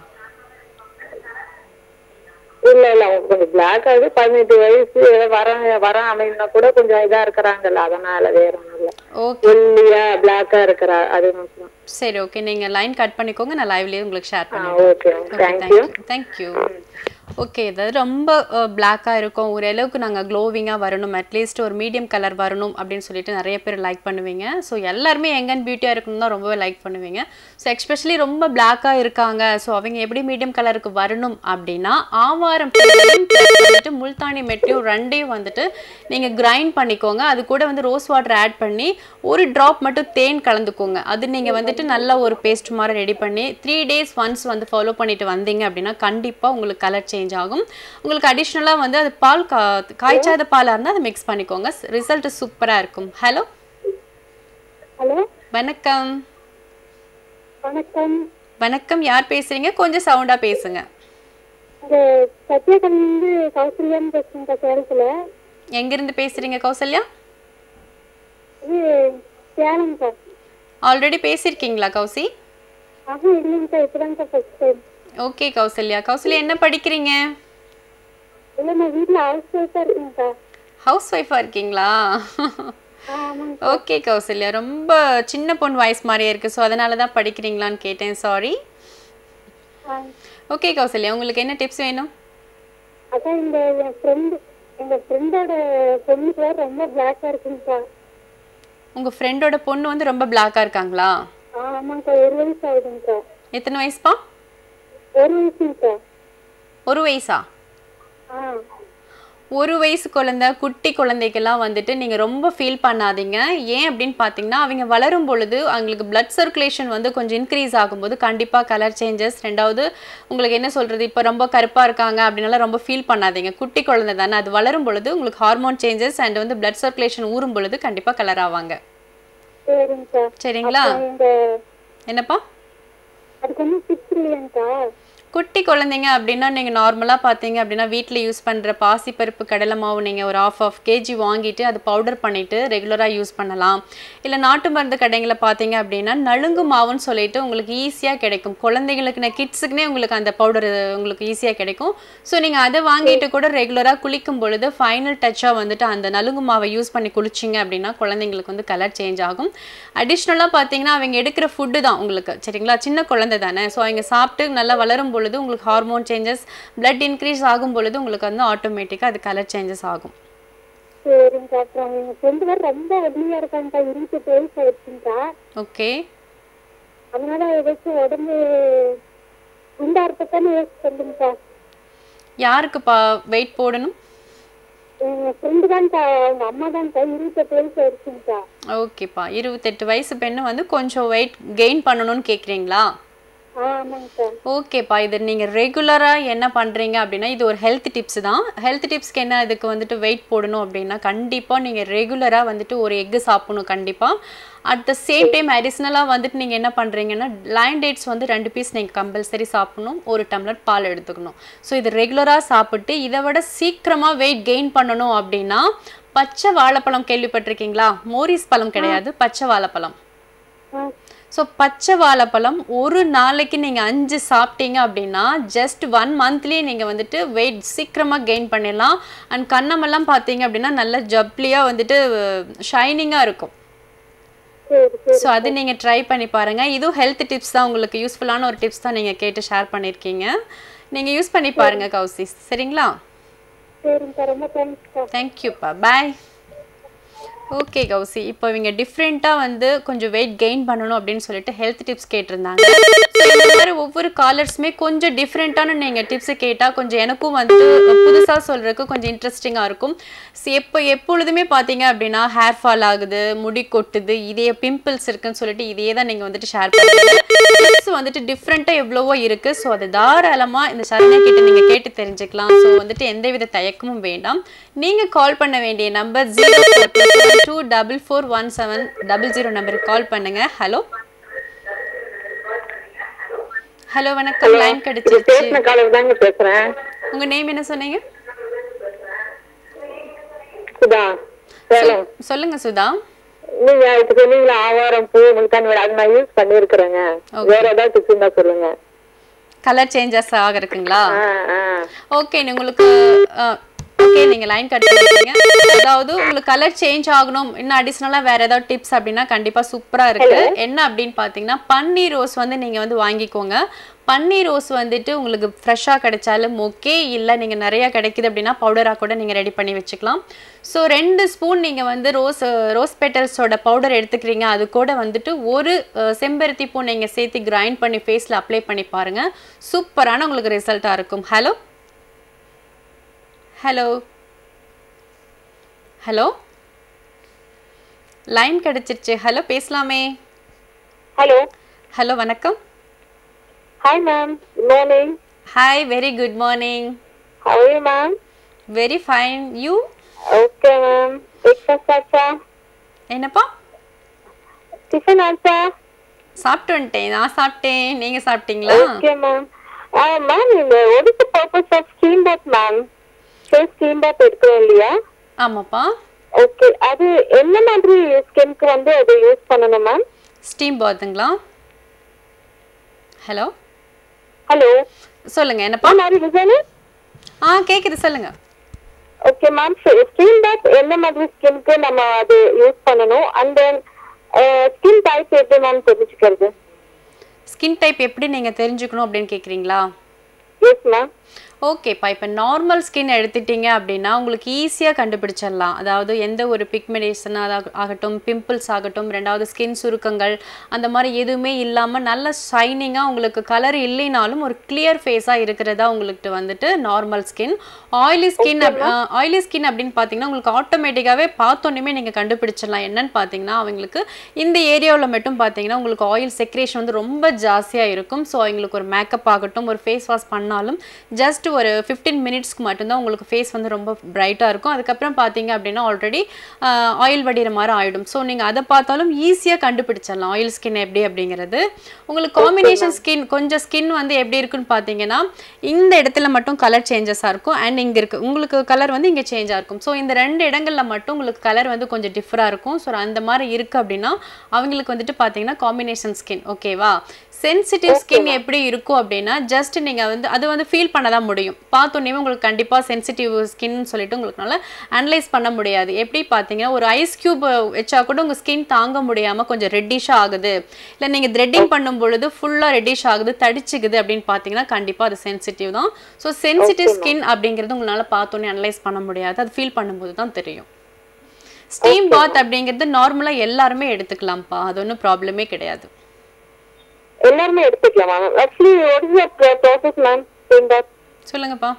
இல்ல இல்ல அவங்க கொஞ்சம் பிளாக் ஆகுது பதினெட்டு வயசு ஏதோ வர வர அமைனா கூட கொஞ்சம் இதா இருக்கிறாங்கல்ல அதனால வேற ஒண்ணும் இல்ல ஓகே வெள்ளியா பிளாக்கா இருக்கிறா அது மட்டும் சரி ஓகே நீங்க லைன் கட் பண்ணிக்கோங்க நான் லைவ்லயே உங்களுக்கு ஷேர் ஆ பண்ணுறேன் ஓகே தேங்க்யூ தேங்க்யூ ஓகே இதாவது ரொம்ப பிளாக்காக இருக்கும் ஓரளவுக்கு நாங்கள் க்ளோவிங்காக வரணும் அட்லீஸ்ட் ஒரு மீடியம் கலர் வரணும் அப்படின்னு சொல்லிட்டு நிறைய பேர் லைக் பண்ணுவீங்க ஸோ எல்லாருமே எங்கன்னு பியூட்டியாக இருக்கணும் தான் ரொம்பவே லைக் பண்ணுவீங்க ஸோ எக்ஸ்பெஷலி ரொம்ப பிளாக்காக இருக்காங்க ஸோ அவங்க எப்படி மீடியம் கலருக்கு வரணும் அப்படின்னா ஆவாரம் பூவையும் plus வந்துட்டு முல்தானி மெட்டியும் ரெண்டையும் வந்துட்டு நீங்கள் கிரைண்ட் பண்ணிக்கோங்க அது கூட வந்து ரோஸ் வாட்டர் ஆட் பண்ணி ஒரு ட்ராப் மட்டும் தேன் கலந்துக்கோங்க அது நீங்கள் வந்துட்டு நல்ல ஒரு பேஸ்ட் மாதிரி ரெடி பண்ணி த்ரீ டேஸ் ஒன்ஸ் வந்து ஃபாலோ பண்ணிட்டு வந்தீங்க அப்படின்னா கண்டிப்பாக உங்களுக்கு கலர் சேஞ்ச் ஆகும் உங்களுக்கு அடிஷ்னலாக வந்து அது பால் கா காய்ச்சாத பாலாக இருந்தால் அதை மிக்ஸ் பண்ணிக்கோங்க ரிசல்ட் சூப்பராக இருக்கும் ஹலோ ஹலோ வணக்கம் வணக்கம் வணக்கம் யார் பேசுறீங்க கொஞ்சம் சவுண்டாக பேசுங்க இந்த சத்யாகந்து கௌசல்யான்னு பேசுறேன் சேலத்துல எங்கேருந்து பேசுறீங்க கௌசல்யா இது சேலம் சார் ஆல்ரெடி பேசியிருக்கீங்களா கௌசி ஆஹா இல்லைங்க சார் இப்பதாங்க sir first time okay Kausalya Kausalya என்ன படிக்கிறீங்க இல்லை நான் வீட்டில் ஹவுஸ் ஒய்ஃபாக இருக்கேங்க சார் ஹவுஸ் ஒய்ஃபாக இருக்கீங்களா ஆ ஆமாங்க ஓகே கௌசல்யா ரொம்ப சின்ன பொண்ணு வயசு மாதிரியே இருக்குது ஸோ அதனால தான் படிக்கிறீங்களான்னு கேட்டேன் சாரி ஆ ஓகே கௌசல்யா உங்களுக்கு என்ன டிப்ஸ் வேணும் அதான் இந்த என் ஃப்ரெண்டு எங்கள் ஃப்ரெண்டோட பொண்ணுக்கு வேறு ரொம்ப பிளாக்காக இருக்குங்க சார் உங்கள் ஃப்ரெண்டோட பொண்ணு வந்து ரொம்ப பிளாக்காக இருக்காங்களா ஆ ஆமாங்க சார் ஒரு வயசு ஆகுதுங்க சார் எத்தனை வயசுப்பா ஒரு வயசுங்க சார் ஒரு வயசா ஆ ஒரு வயசு குழந்தை குட்டி குழந்தைக்கெல்லாம் வந்துட்டு நீங்கள் ரொம்ப ஃபீல் பண்ணாதீங்க ஏன் அப்படின்னு பார்த்தீங்கன்னா அவங்க வளரும் பொழுது அவங்களுக்கு blood சர்க்குலேஷன் வந்து கொஞ்சம் இன்க்ரீஸ் ஆகும்போது கண்டிப்பாக கலர் சேஞ்சஸ் ரெண்டாவது உங்களுக்கு என்ன சொல்கிறது இப்போ ரொம்ப கருப்பாக இருக்காங்க அப்படின்னால ரொம்ப ஃபீல் பண்ணாதீங்க குட்டி குழந்தை தானே அது வளரும் பொழுது உங்களுக்கு ஹார்மோன் சேஞ்சஸ் அண்ட் வந்து blood சர்க்குலேஷன் ஊறும் பொழுது கண்டிப்பாக கலர் ஆவாங்க சரிங்க சார் சரிங்களா இந்த என்னப்பா அதுக்கு ஒன்றும் டிப்ஸ் இல்லையாங்க சார் குட்டி குழந்தைங்க அப்படின்னா நீங்கள் நார்மலாக பார்த்தீங்க அப்படின்னா வீட்டில் யூஸ் பண்ணுற பாசிப்பருப்பு கடலை மாவு நீங்கள் ஒரு ஆஃப் ஆஃப் கேஜி வாங்கிட்டு அது பவுடர் பண்ணிவிட்டு ரெகுலராக யூஸ் பண்ணலாம் இல்லை நாட்டு மருந்து கடைங்களில் பார்த்தீங்க அப்படின்னா நலுங்கு மாவுன்னு சொல்லிட்டு உங்களுக்கு ஈஸியாக கிடைக்கும் குழந்தைங்களுக்குன்னு கிட்ஸுக்குனே உங்களுக்கு அந்த பவுடர் உங்களுக்கு ஈஸியாக கிடைக்கும் ஸோ நீங்கள் அதை வாங்கிட்டு கூட ரெகுலராக குளிக்கும் பொழுது ஃபைனல் டச்சாக வந்துட்டு அந்த நலுங்கு மாவை யூஸ் பண்ணி குளிச்சிங்க அப்படின்னா குழந்தைங்களுக்கு வந்து கலர் சேஞ்ச் ஆகும் அடிஷ்னலாக பார்த்தீங்கன்னா அவங்க எடுக்கிற ஃபுட்டு தான் உங்களுக்கு சரிங்களா சின்ன குழந்தை தானே ஸோ அவங்க சாப்பிட்டு நல்லா வளரும் பொழுது உங்களுக்கு ஹார்மோன் சேஞ்சஸ் blood இன்க்ரீஸ் ஆகும் பொழுது உங்களுக்கு வந்து ஆட்டோமேட்டிக்காக அது கலர் சேஞ்சஸ் ஆகும் சரிங்க சார் அப்புறம் எங்கள் ஃப்ரெண்டு வேறு ரொம்ப ஒல்லியாக இருக்காங்க சார் இருபத்தெட்டு வயசு ஆயிடுச்சுங்க சார் ஓகே அதனால ஏதாச்சும் உடம்பு குண்டாகிறதுக்கான யோசிச்சு சொல்லுங்க சார் யாருக்குப்பா வெயிட் போடணும் எங்கள் ஃப்ரெண்டு தான் சார் அவங்க அம்மா தான் சார் இருபத்தெட்டு வயசு ஆயிடுச்சுங்க சார் ஓகேப்பா இருபத்தெட்டு வயசு பெண்ணு வந்து கொஞ்சம் வெயிட் கெயின் பண்ணணும்னு கேட்குறீங்களா ஆ ஆமாங்க சார் ஓகேப்பா இது நீங்கள் ரெகுலராக என்ன பண்ணுறீங்க அப்படின்னா இது ஒரு ஹெல்த் டிப்ஸ் தான் ஹெல்த் டிப்ஸ்க்கு என்ன இதுக்கு வந்துட்டு வெயிட் போடணும் அப்படின்னா கண்டிப்பாக நீங்கள் ரெகுலராக வந்துட்டு ஒரு எக்கு சாப்பிடணும் கண்டிப்பாக அட் த சேம் டைம் அடிஷ்னலாக வந்துட்டு நீங்கள் என்ன பண்ணுறீங்கன்னா லைன் டேட்ஸ் வந்து ரெண்டு பீஸ் நீங்கள் கம்பல்சரி சாப்பிடணும் ஒரு டம்ளர் பால் எடுத்துக்கணும் ஸோ இது ரெகுலராக சாப்பிட்டு இதை விட சீக்கிரமாக வெயிட் கெயின் பண்ணணும் அப்படின்னா பச்சை வாழைப்பழம் கேள்விப்பட்டிருக்கீங்களா மோரிஸ் பழம் கிடையாது பச்சை வாழைப்பழம் ஆ ஸோ பச்சை வாழைப்பழம் ஒரு நாளைக்கு நீங்கள் அஞ்சு சாப்பிட்டீங்க அப்படின்னா ஜஸ்ட் ஒன் மந்த்லேயே நீங்கள் வந்துட்டு வெயிட் சீக்கிரமாக கெயின் பண்ணிடலாம் அண்ட் கண்ணமெல்லாம் பார்த்தீங்க அப்படின்னா நல்ல ஜப்ளியாக வந்துட்டு ஷைனிங்காக இருக்கும் சரி சரி ஸோ அது நீங்கள் ட்ரை பண்ணி பாருங்கள் இதுவும் ஹெல்த் டிப்ஸ் தான் உங்களுக்கு யூஸ்ஃபுல்லான ஒரு டிப்ஸ் தான் நீங்கள் கேட்டு ஷேர் பண்ணியிருக்கீங்க நீங்கள் யூஸ் பண்ணி பாருங்கள் கௌசி சரிங்களா சரிங்க சார் ரொம்ப தேங்க்ஸ் சார் தேங்க்யூப்பா பாய் ஓகே கௌசி இப்போ இவங்க டிஃப்ரெண்ட்டாக வந்து கொஞ்சம் வெயிட் கெயின் பண்ணணும் அப்படின்னு சொல்லிட்டு ஹெல்த் டிப்ஸ் கேட்டிருந்தாங்க ஸோ இந்த மாதிரி வர ஒவ்வொரு காலர்ஸுமே கொஞ்சம் டிஃப்ரெண்ட்டான நீங்கள் டிப்ஸை கேட்டால் கொஞ்சம் எனக்கும் வந்துட்டு புதுசாக சொல்கிறதுக்கு கொஞ்சம் இன்ட்ரெஸ்டிங்காக இருக்கும் So, எப்போ எப்பொழுதுமே பார்த்தீங்க அப்படின்னா ஹேர் ஃபால் ஆகுது முடி கொட்டுது இதே பிம்பிள்ஸ் இருக்குன்னு சொல்லிட்டு இதே தான் நீங்கள் வந்துட்டு ஷேர் பண்ணுறீங்க டிப்ஸ் வந்துட்டு டிஃப்ரெண்ட்டாக எவ்வளவோ இருக்குது ஸோ அது தாராளமாக இந்த சரண்யா கிட்ட நீங்கள் கேட்டு தெரிஞ்சுக்கலாம் ஸோ வந்துட்டு எந்தவித தயக்கமும் வேண்டாம் நீங்கள் கால் பண்ண வேண்டிய number zero two double four one seven double zero நம்பருக்கு கால் பண்ணுங்க ஹலோ ஹலோ வணக்கம் லைன் கிடைச்சிருச்சு பேசின காலம் தாங்க பேசுறேன் உங்க நேம் என்ன சொன்னீங்க சுதா சேலம் சொல்லுங்க சுதா நீங்க இப்ப சொன்னீங்களா ஆவாரம் பூ முல்கான் வீடு அது நான் யூஸ் பண்ணிருக்கிறேங்க வேற ஏதாவது டிப்ஸ் இருந்தா சொல்லுங்க கலர் சேஞ்சஸ் ஆகிருக்குங்களா ஆ, ஆ. ஓகே உங்களுக்கு ஓகே நீங்க லைன் கட் பண்ணிருக்கீங்க அதாவது உங்களுக்கு கலர் சேஞ்ச் ஆகணும் இன்னும் அடிஷ்னலா வேற ஏதாவது டிப்ஸ் அப்படின்னா கண்டிப்பா சூப்பரா இருக்கு என்ன அப்படின்னு பாத்தீங்கன்னா பன்னீர் ரோஸ் வந்து நீங்க வந்து வாங்கிக்கோங்க பன்னீர் ரோஸ் வந்துட்டு உங்களுக்கு ஃப்ரெஷ்ஷாக கிடைச்சாலும் ஓகே இல்லை நீங்கள் நிறையா கிடைக்குது அப்படின்னா பவுடராக கூட நீங்கள் ரெடி பண்ணி வச்சுக்கலாம் ஸோ ரெண்டு ஸ்பூன் நீங்கள் வந்து ரோஸ் ரோஸ் பெட்டல்ஸோட பவுடர் எடுத்துக்கிறீங்க அது கூட வந்துட்டு ஒரு அஹ், செம்பருத்தி பூ நீங்கள் சேர்த்து கிரைண்ட் பண்ணி ஃபேஸில் அப்ளை பண்ணி பாருங்கள் சூப்பரான உங்களுக்கு ரிசல்ட்டாக இருக்கும் ஹலோ ஹலோ ஹலோ லைன் கிடைச்சிருச்சு ஹலோ பேசலாமே ஹலோ ஹலோ வணக்கம் hi ma'am good morning hi very good morning how you ma'am very fine you okay ma'am breakfast ஆச்சா என்னப்பா டிஃபன் ஆச்சா சாப்பிட்டு வந்துட்டேன் நான் சாப்பிட்டேன் நீங்க சாப்பிட்டீங்களா ஓகே மேம் மேம் இந்த ஒடிக்கு purpose of steam bath ma'am face steam bath எடுக்கிறோம் இல்லையா ஆமாப்பா ஓகே அது என்ன மாதிரி ஸ்கின்க்கு வந்து அது யூஸ் பண்ணணும் மேம் ஸ்டீம் பாத்துங்களா ஹலோ ஹலோ சொல்லுங்க என்னப்பா மாதிரி டிசைனு ஆ கேக்குது சொல்லுங்க ஓகே மேம் ஸ்கின் பாத் என்ன மாதிரி ஸ்கின்க்கு நம்ம அது யூஸ் பண்ணணும் அண்ட் தென் ஸ்கின் டைப் எப்படி மேம் தெரிஞ்சுக்கிறது ஸ்கின் டைப் எப்படி நீங்க தெரிஞ்சுக்கணும் அப்படின்னு கேக்குறீங்களா எஸ் மேம் ஓகேப்பா இப்போ நார்மல் ஸ்கின் எடுத்துட்டீங்க அப்படின்னா உங்களுக்கு ஈஸியாக கண்டுபிடிச்சிடலாம் அதாவது எந்த ஒரு பிக்மெண்டேஷன் ஆகட்டும் பிம்பிள்ஸ் ஆகட்டும் ரெண்டாவது ஸ்கின் சுருக்கங்கள் அந்த மாதிரி எதுவுமே இல்லாமல் நல்ல ஷைனிங்காக உங்களுக்கு கலர் இல்லைனாலும் ஒரு கிளியர் ஃபேஸாக இருக்கிறதா உங்களுக்கு வந்துட்டு normal skin oily skin oily skin அப்படின்னு பார்த்தீங்கன்னா உங்களுக்கு ஆட்டோமேட்டிக்காகவே பார்த்தோன்னே நீங்கள் கண்டுபிடிச்சிடலாம் என்னன்னு பார்த்தீங்கன்னா அவங்களுக்கு இந்த ஏரியாவில் மட்டும் பார்த்தீங்கன்னா உங்களுக்கு ஆயில் செக்ரேஷன் வந்து ரொம்ப ஜாஸ்தியாக இருக்கும் ஸோ அவங்களுக்கு ஒரு மேக்கப் ஆகட்டும் ஒரு ஃபேஸ் வாஷ் பண்ணாலும் ஜஸ்ட் ஒரு ஃபிஃப்டீன் மினிட்ஸ்க்கு மட்டும்தான் உங்களுக்கு ஃபேஸ் வந்து ரொம்ப பிரைட்டாக இருக்கும் அதுக்கப்புறம் பார்த்தீங்க அப்படின்னா ஆல்ரெடி ஆயில் வடிகிற மாதிரி ஆயிடும் ஸோ நீங்கள் அதை பார்த்தாலும் ஈஸியாக கண்டுபிடிச்சிடலாம் ஆயில் ஸ்கின் எப்படி அப்படிங்கிறது உங்களுக்கு காம்பினேஷன் ஸ்கின் கொஞ்சம் ஸ்கின் வந்து எப்படி இருக்குன்னு பார்த்தீங்கன்னா இந்த இடத்துல மட்டும் கலர் சேஞ்சஸாக இருக்கும் அண்ட் இங்கே இருக்கு உங்களுக்கு கலர் வந்து இங்கே சேஞ்சாக இருக்கும் ஸோ இந்த ரெண்டு இடங்களில் மட்டும் உங்களுக்கு கலர் வந்து கொஞ்சம் டிஃபராக இருக்கும் ஸோ அந்த மாதிரி இருக்குது அப்படின்னா அவங்களுக்கு வந்துட்டு பார்த்தீங்கன்னா காம்பினேஷன் ஸ்கின் ஓகேவா சென்சிட்டிவ் ஸ்கின் எப்படி இருக்கும் அப்படின்னா ஜஸ்ட் நீங்கள் வந்து அது வந்து ஃபீல் பண்ண தான் முடியும் பார்த்தோன்னே உங்களுக்கு கண்டிப்பாக சென்சிட்டிவ் ஸ்கின் சொல்லிட்டு உங்களுக்கு நல்லா அனலைஸ் பண்ண முடியாது எப்படி பார்த்தீங்கன்னா ஒரு ஐஸ் கியூப் வச்சா கூட உங்கள் ஸ்கின் தாங்க முடியாமல் கொஞ்சம் ரெட்டிஷாக ஆகுது இல்லை நீங்கள் த்ரெட்டிங் பண்ணும் பொழுது ஃபுல்லாக ரெட்டிஷ் ஆகுது தடிச்சுக்குது அப்படின்னு பார்த்தீங்கன்னா கண்டிப்பாக அது சென்சிட்டிவ் தான் ஸோ சென்சிட்டிவ் ஸ்கின் அப்படிங்கிறது உங்களால் பார்த்தோன்னே அனலைஸ் பண்ண முடியாது அது ஃபீல் பண்ணும்போது தான் தெரியும் ஸ்டீம் பாத் அப்படிங்கிறது நார்மலாக எல்லாருமே எடுத்துக்கலாம்ப்பா அது ஒன்றும் ப்ராப்ளமே கிடையாது எல்லாருமே எடுத்துக்கலாம் ma'am actually what is your process ma'am skin bath சொல்லுங்கப்பா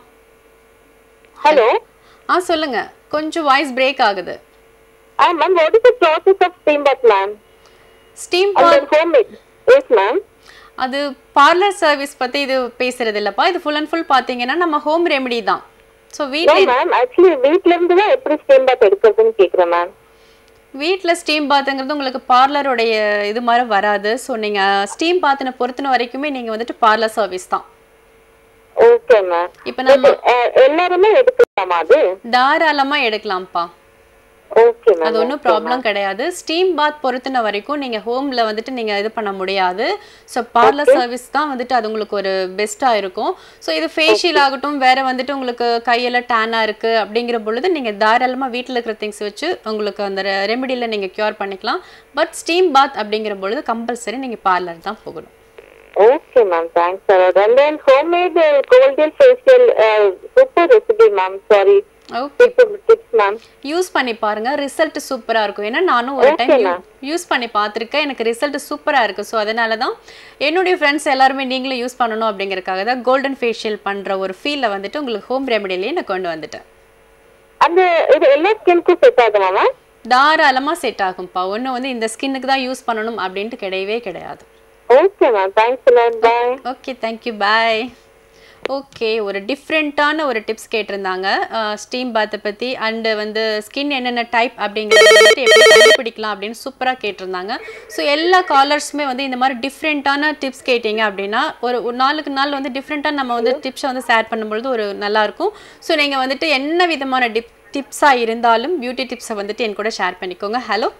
ஹலோ ஆ சொல்லுங்க கொஞ்சம் வாய்ஸ் பிரேக் ஆகுது ஆ ma'am what is the process of skin bath ma'am steam and bath then home made S ma'am அது பார்லர் சர்வீஸ் பற்றி இது பேசுறது இல்லைப்பா இது ஃபுல் அண்ட் ஃபுல் பார்த்தீங்கன்னா நம்ம ஹோம் ரெமெடி தான் ஸோ நோ வீட்டில் மேம் ஆக்சுவலி வீட்ல இருந்து தான் எப்படி ஸ்கின் பாத் எடுக்கிறதுன்னு கேக்குறேன் மேம் வீட்டில் ஸ்டீம் பாத்துங்கிறது உங்களுக்கு பார்லருடைய இது மாதிரி வராது ஸோ நீங்கள் ஸ்டீம் பாத்தின பொறுத்தின வரைக்குமே நீங்கள் வந்துட்டு பார்லர் சர்வீஸ் தான் ஓகே மேம் இப்போ நம்ம எல்லாருமே எடுக்கலாமா அது தாராளமாக எடுக்கலாம்ப்பா ஓகே மேம் அது ஒன்றும் ப்ராப்ளம் கிடையாது ஸ்டீம் பாத் பொறுத்தின வரைக்கும் நீங்கள் ஹோமில் வந்துட்டு நீங்கள் இது பண்ண முடியாது ஸோ பார்லர் சர்வீஸ் தான் வந்துட்டு அது உங்களுக்கு ஒரு பெஸ்ட்டாக இருக்கும் ஸோ இது ஃபேஷியல் ஆகட்டும் வேற வந்துட்டு உங்களுக்கு கையில் டேனாக இருக்குது அப்படிங்கிற பொழுது நீங்கள் தாராளமாக வீட்டில் இருக்கிற திங்ஸ் வச்சு உங்களுக்கு அந்த ரெமெடியில் நீங்கள் க்யூர் பண்ணிக்கலாம் பட் ஸ்டீம் பாத் அப்படிங்கிற பொழுது கம்பல்சரி நீங்கள் பார்லர் தான் போகணும் okay ma'am thanks sir and then home made golden facial super recipe ma'am sorry okay tips ma'am use பண்ணி பாருங்க ரிசல்ட் சூப்பரா இருக்கும் ஏன்னா நானும் ஒரு Okay, டைம் ma'am. யூஸ் பண்ணி பார்த்துருக்கேன் எனக்கு ரிசல்ட் சூப்பரா இருக்கு ஸோ அதனால தான் என்னுடைய ஃப்ரெண்ட்ஸ் எல்லாருமே நீங்களும் யூஸ் பண்ணணும் அப்படிங்கறதுக்காக தான் கோல்டன் ஃபேஷியல் பண்ற ஒரு ஃபீல்ல வந்துட்டு உங்களுக்கு ஹோம் ரெமடிலேயே நான் கொண்டு வந்துட்டேன் அந்த இது எல்லா ஸ்கின்க்கும் செட் ஆகுமா மேம் தாராளமா செட் ஆகும்ப்பா ஒன்று வந்து இந்த ஸ்கின்னுக்கு தான் யூஸ் பண்ணணும் அப்படின்ட்டு கிடையவே கிடையாது okay ma'am thanks lot bye okay thank you bye okay ஒரு டிஃப்ரெண்ட்டான ஒரு டிப்ஸ் கேட்டிருந்தாங்க ஸ்டீம் பாத்தை பற்றி அண்டு வந்து ஸ்கின் என்னென்ன டைப் அப்படிங்கிறத வந்துட்டு எப்படி கண்டுபிடிக்கலாம் அப்படின்னு சூப்பராக கேட்டிருந்தாங்க ஸோ எல்லா காலர்ஸுமே வந்து இந்த மாதிரி டிஃப்ரெண்ட்டான டிப்ஸ் கேட்டிங்க அப்படின்னா ஒரு ஒரு நாளுக்கு நாள் வந்து டிஃப்ரெண்ட்டாக நம்ம வந்து டிப்ஸை வந்து ஷேர் பண்ணும்பொழுது ஒரு நல்லாயிருக்கும் ஸோ நீங்கள் வந்துட்டு என்ன விதமான டிப் டிப்ஸாக இருந்தாலும் பியூட்டி டிப்ஸை வந்துட்டு என் கூட ஷேர் பண்ணிக்கோங்க hello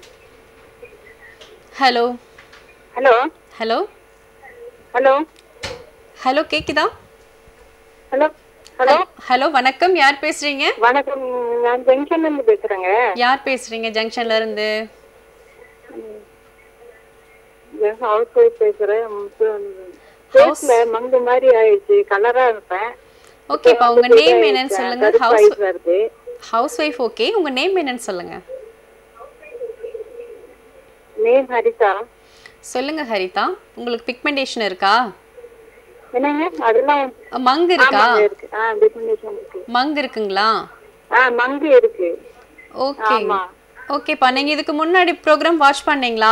hello hello hello hello hello கேக்குதா ஹலோ ஹலோ ஹலோ வணக்கம் யார் பேசுறீங்க வணக்கம் நான் ஜங்ஷன்ல இருந்து பேசுறேங்க யார் பேசுறீங்க ஜங்ஷன்ல இருந்து ஹவுஸ் ஒய்ஃப் பேசுறேன் ஃபேஸ்ல மங்கு மாதிரி ஆயிடுச்சு கலரா இருப்பேன் ஓகேப்பா உங்க நேம் என்னன்னு சொல்லுங்க ஹவுஸ் கருப்பாயிட்டு வருது ஹவுஸ் ஒய்ஃப் ஓகே உங்க நேம் என்னன்னு சொல்லுங்க நேம் ஹரிதா சொல்லுங்க ஹரிதா உங்களுக்கு பிக்மெண்டேஷன் இருக்கா என்னங்க அதெல்லாம் அஹ், மங்கு இருக்கா ஆமாங்க, இருக்கு ஆ டிஃபினேஷன் இருக்கு மங்கு இருக்குங்களா ஆ மங்கு இருக்கு ஓகே ஆமா. ஓகேப்பா நீங்க இதுக்கு முன்னாடி ப்ரோக்ராம் வாட்ச் பண்ணீங்களா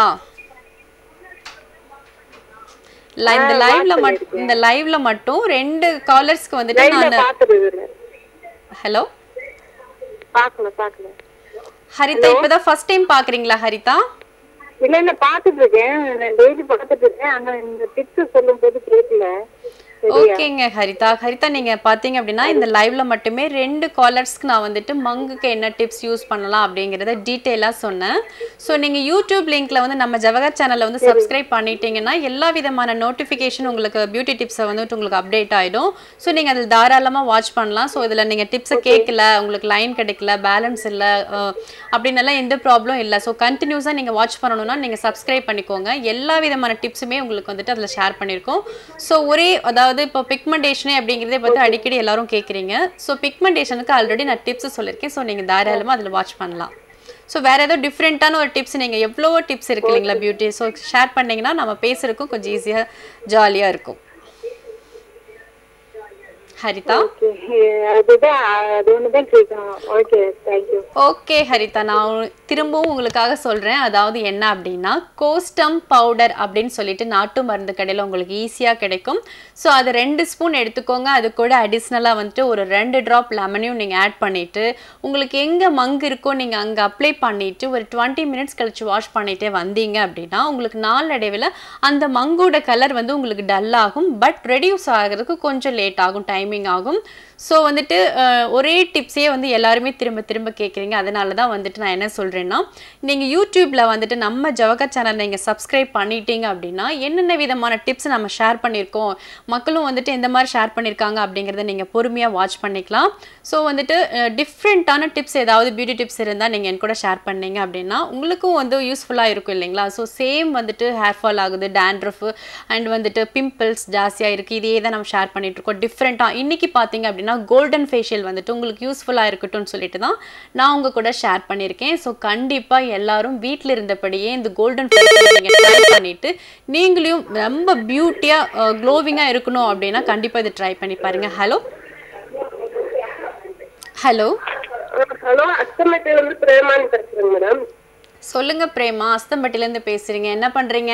ல- இந்த லைவ்ல மட்டும் இந்த லைவ்ல மட்டும் ரெண்டு காலர்ஸ்க்கு வந்துட்டு லைவ்ல நான் பாத்துருக்குது ஹலோ பாக்கல பாக்கல ஹரிதா இப்பதான் ஃபர்ஸ்ட் டைம் பாக்குறீங்களா ஹரிதா இல்ல இல்ல பாத்துட்டு இருக்கேன் டெய்லி பாத்துட்டு இருக்கேன் ஆனா இந்த டிப்ஸ் சொல்லும் போது கேட்கல ஓகேங்க ஹரிதா ஹரிதா நீங்க பாத்தீங்க அப்படின்னா இந்த லைவ்ல மட்டுமே ரெண்டு காலர்ஸ்க்கு நான் வந்துட்டு மங்குக்கு என்ன டிப்ஸ் யூஸ் பண்ணலாம் அப்படிங்கறத டீட்டெயிலா சொன்னேன் ஸோ நீங்க யூடியூப் லிங்க்ல வந்து நம்ம ஜவஹர் சேனல்ல வந்து சப்ஸ்கிரைப் பண்ணிட்டீங்கன்னா எல்லா விதமான நோட்டிஃபிகேஷன் உங்களுக்கு பியூட்டி டிப்ஸை வந்துட்டு உங்களுக்கு அப்டேட் ஆயிடும் ஸோ நீங்க அதில் தாராளமா வாட்ச் பண்ணலாம் ஸோ இதுல நீங்க டிப்ஸை கேட்கல உங்களுக்கு லைன் கிடைக்கல பேலன்ஸ் இல்லை அப்படின்னு எல்லாம் எந்த ப்ராப்ளம் இல்லை ஸோ கண்டினியூஸாக நீங்கள் வாட்ச் பண்ணணும்னா நீங்கள் சப்ஸ்கிரைப் பண்ணிக்கோங்க எல்லா விதமான டிப்ஸுமே உங்களுக்கு வந்துட்டு அதில் ஷேர் பண்ணியிருக்கோம் ஸோ ஒரே அதாவது இப்போ பிக்மெண்டேஷனே அப்படிங்கிறதே பார்த்து அடிக்கடி எல்லாரும் கேட்குறீங்க ஸோ பிக்மெண்டேஷனுக்கு ஆல்ரெடி நான் டிப்ஸ் சொல்லியிருக்கேன் ஸோ நீங்கள் தாராளமாக அதில் வாட்ச் பண்ணலாம் ஸோ வேற ஏதோ டிஃப்ரெண்ட்டான ஒரு டிப்ஸ் நீங்கள் எவ்வளவோ டிப்ஸ் இருக்கு இல்லைங்களா பியூட்டி ஸோ ஷேர் பண்ணீங்கன்னா நம்ம பேசுறதுக்கும் கொஞ்சம் ஈஸியாக ஜாலியாக இருக்கும் ஹரிதா ஓகே அதுதான் அது ஒண்ணுதான் கேட்கணும் ஓகே தேங்க்யூ ஓகே ஹரிதா நான் உ- திரும்பவும் உங்களுக்காக சொல்கிறேன் அதாவது என்ன அப்படின்னா கோஸ்டம் பவுடர் அப்படின்னு சொல்லிட்டு நாட்டு மருந்து கடையில் உங்களுக்கு ஈஸியாக கிடைக்கும் ஸோ அது ரெண்டு ஸ்பூன் எடுத்துக்கோங்க அது கூட அடிஷ்னலாக வந்துட்டு ஒரு ரெண்டு ட்ராப் லெமனையும் நீங்கள் ஆட் பண்ணிவிட்டு உங்களுக்கு எங்கே மங்கு இருக்கோ நீங்கள் அங்கே அப்ளை பண்ணிவிட்டு ஒரு டுவெண்ட்டி மினிட்ஸ் கழிச்சு வாஷ் பண்ணிட்டே வந்தீங்க அப்படின்னா உங்களுக்கு நாளடைவில் அந்த மங்கோட கலர் வந்து உங்களுக்கு டல் ஆகும் பட் ரெடியூஸ் ஆகிறதுக்கு கொஞ்சம் லேட் ஆகும் டைமிங் ஆகும் ஸோ வந்துட்டு அஹ், ஒரே டிப்ஸே வந்து எல்லாருமே திரும்ப திரும்ப கேட்குறீங்க அதனால தான் வந்துட்டு நான் என்ன சொல்கிறேன்னா நீங்கள் யூடியூப்பில் வந்துட்டு நம்ம ஜவகர் சேனல் நீங்கள் சப்ஸ்கிரைப் பண்ணிட்டீங்க அப்படின்னா என்னென்ன விதமான டிப்ஸ் நம்ம ஷேர் பண்ணியிருக்கோம் மக்களும் வந்துட்டு எந்த மாதிரி ஷேர் பண்ணியிருக்காங்க அப்படிங்கிறத நீங்கள் பொறுமையாக வாட்ச் பண்ணிக்கலாம் ஸோ வந்துட்டு டிஃப்ரெண்ட்டான டிப்ஸ் ஏதாவது பியூட்டி டிப்ஸ் இருந்தால் நீங்கள் என் கூட ஷேர் பண்ணீங்க அப்படின்னா உங்களுக்கும் வந்து யூஸ்ஃபுல்லாக இருக்கும் இல்லைங்களா ஸோ சேம் வந்துட்டு ஹேர் ஃபால் ஆகுது டேண்ட்ரஃப் அண்ட் வந்துட்டு பிம்பிள்ஸ் ஜாஸ்தியாக இருக்குது இதே தான் நம்ம ஷேர் பண்ணிட்டு இருக்கோம் டிஃப்ரெண்ட்டாக இன்னைக்கு பார்த்தீங்க அப்படின்னா கோல்டன் ஃபேஷியல் வந்துட்டு உங்களுக்கு யூஸ்ஃபுல்லாக இருக்கட்டும்னு சொல்லிட்டு தான் நான் உங்க கூட ஷேர் பண்ணியிருக்கேன் ஸோ கண்டிப்பாக எல்லாரும் வீட்டில் இருந்தபடியே இந்த கோல்டன் ஃபேஷியல் நீங்கள் ட்ரை பண்ணிட்டு நீங்களும் ரொம்ப பியூட்டியாக க்ளோவிங்காக இருக்கணும் அப்படின்னா கண்டிப்பாக இதை ட்ரை பண்ணி பாருங்க ஹலோ ஹலோ ஹலோ அஸ்தமேட்டில் வந்து பிரேமான்னு பேசுறேங்க மேடம் சொல்லுங்க பிரேமா அஸ்தம்பட்டிலேருந்து பேசுறீங்க என்ன பண்றீங்க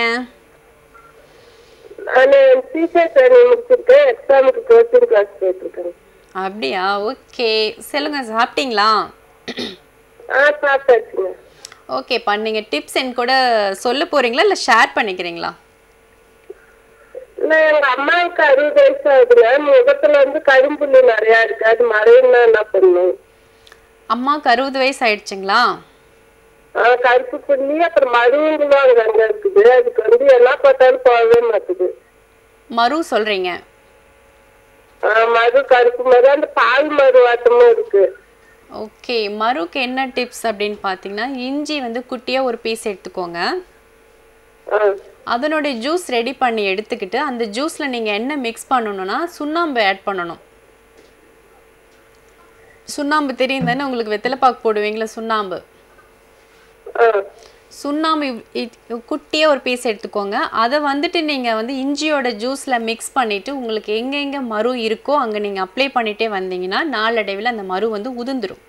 நான் டீச்சர் ட்ரைனிங் முடிச்சிருக்கேன் எக்ஸாமுக்கு கோச்சிங் கிளாஸ் போயிட்டு இருக்கேன் அப்படியா ஓகே சொல்லுங்க சாப்பிட்டீங்களா ஆ சாப்பிட்டாச்சுங்க ஓகேப்பா நீங்க டிப்ஸ் என் கூட சொல்ல போறீங்களா இல்லை ஷேர் பண்ணிக்கிறீங்களா இல்லை எங்க அம்மாவுக்கு அறுபது வயசு ஆகுதுங்க முகத்துல வந்து கரும்புள்ளி நிறைய இருக்கு அது மறையும்னா என்ன பண்ணும் அம்மாவுக்கு அறுபது வயசு ஆயிடுச்சுங்களா ஆ, கருப்பு புள்ளி அப்புறம் மருவங்களும் அங்க அங்க இருக்குது அதுக்கு வந்து என்ன பார்த்தாலும் போகவே மாட்டுது மறு சொல்றீங்க ஆ, மரு கருப்பு மரு அந்த பால் மரு வாட்டமும் இருக்கு ஓகே மறுக்கு என்ன டிப்ஸ் அப்படின்னு பார்த்தீங்கன்னா இஞ்சி வந்து குட்டியாக ஒரு பீஸ் எடுத்துக்கோங்க ஆ, அதனுடைய ஜூஸ் ரெடி பண்ணி எடுத்துக்கிட்டு அந்த ஜூஸில் நீங்கள் என்ன மிக்ஸ் பண்ணணும்னா சுண்ணாம்பு ஆட் பண்ணணும் சுண்ணாம்பு தெரியும் தானே உங்களுக்கு வெத்தலைப்பாக்கு போடுவீங்களா சுண்ணாம்பு ஆ சுண்ணாம்பு இவ்- இ- குட்டியா ஒரு பீஸ் எடுத்துக்கோங்க அதை வந்துட்டு நீங்கள் வந்து இஞ்சியோட ஜூஸில் மிக்ஸ் பண்ணிவிட்டு உங்களுக்கு எங்கெங்கே மரு இருக்கோ அங்கே நீங்கள் அப்ளை பண்ணிட்டே வந்தீங்கன்னா நாளடைவில் அந்த மரு வந்து உதிர்ந்துரும்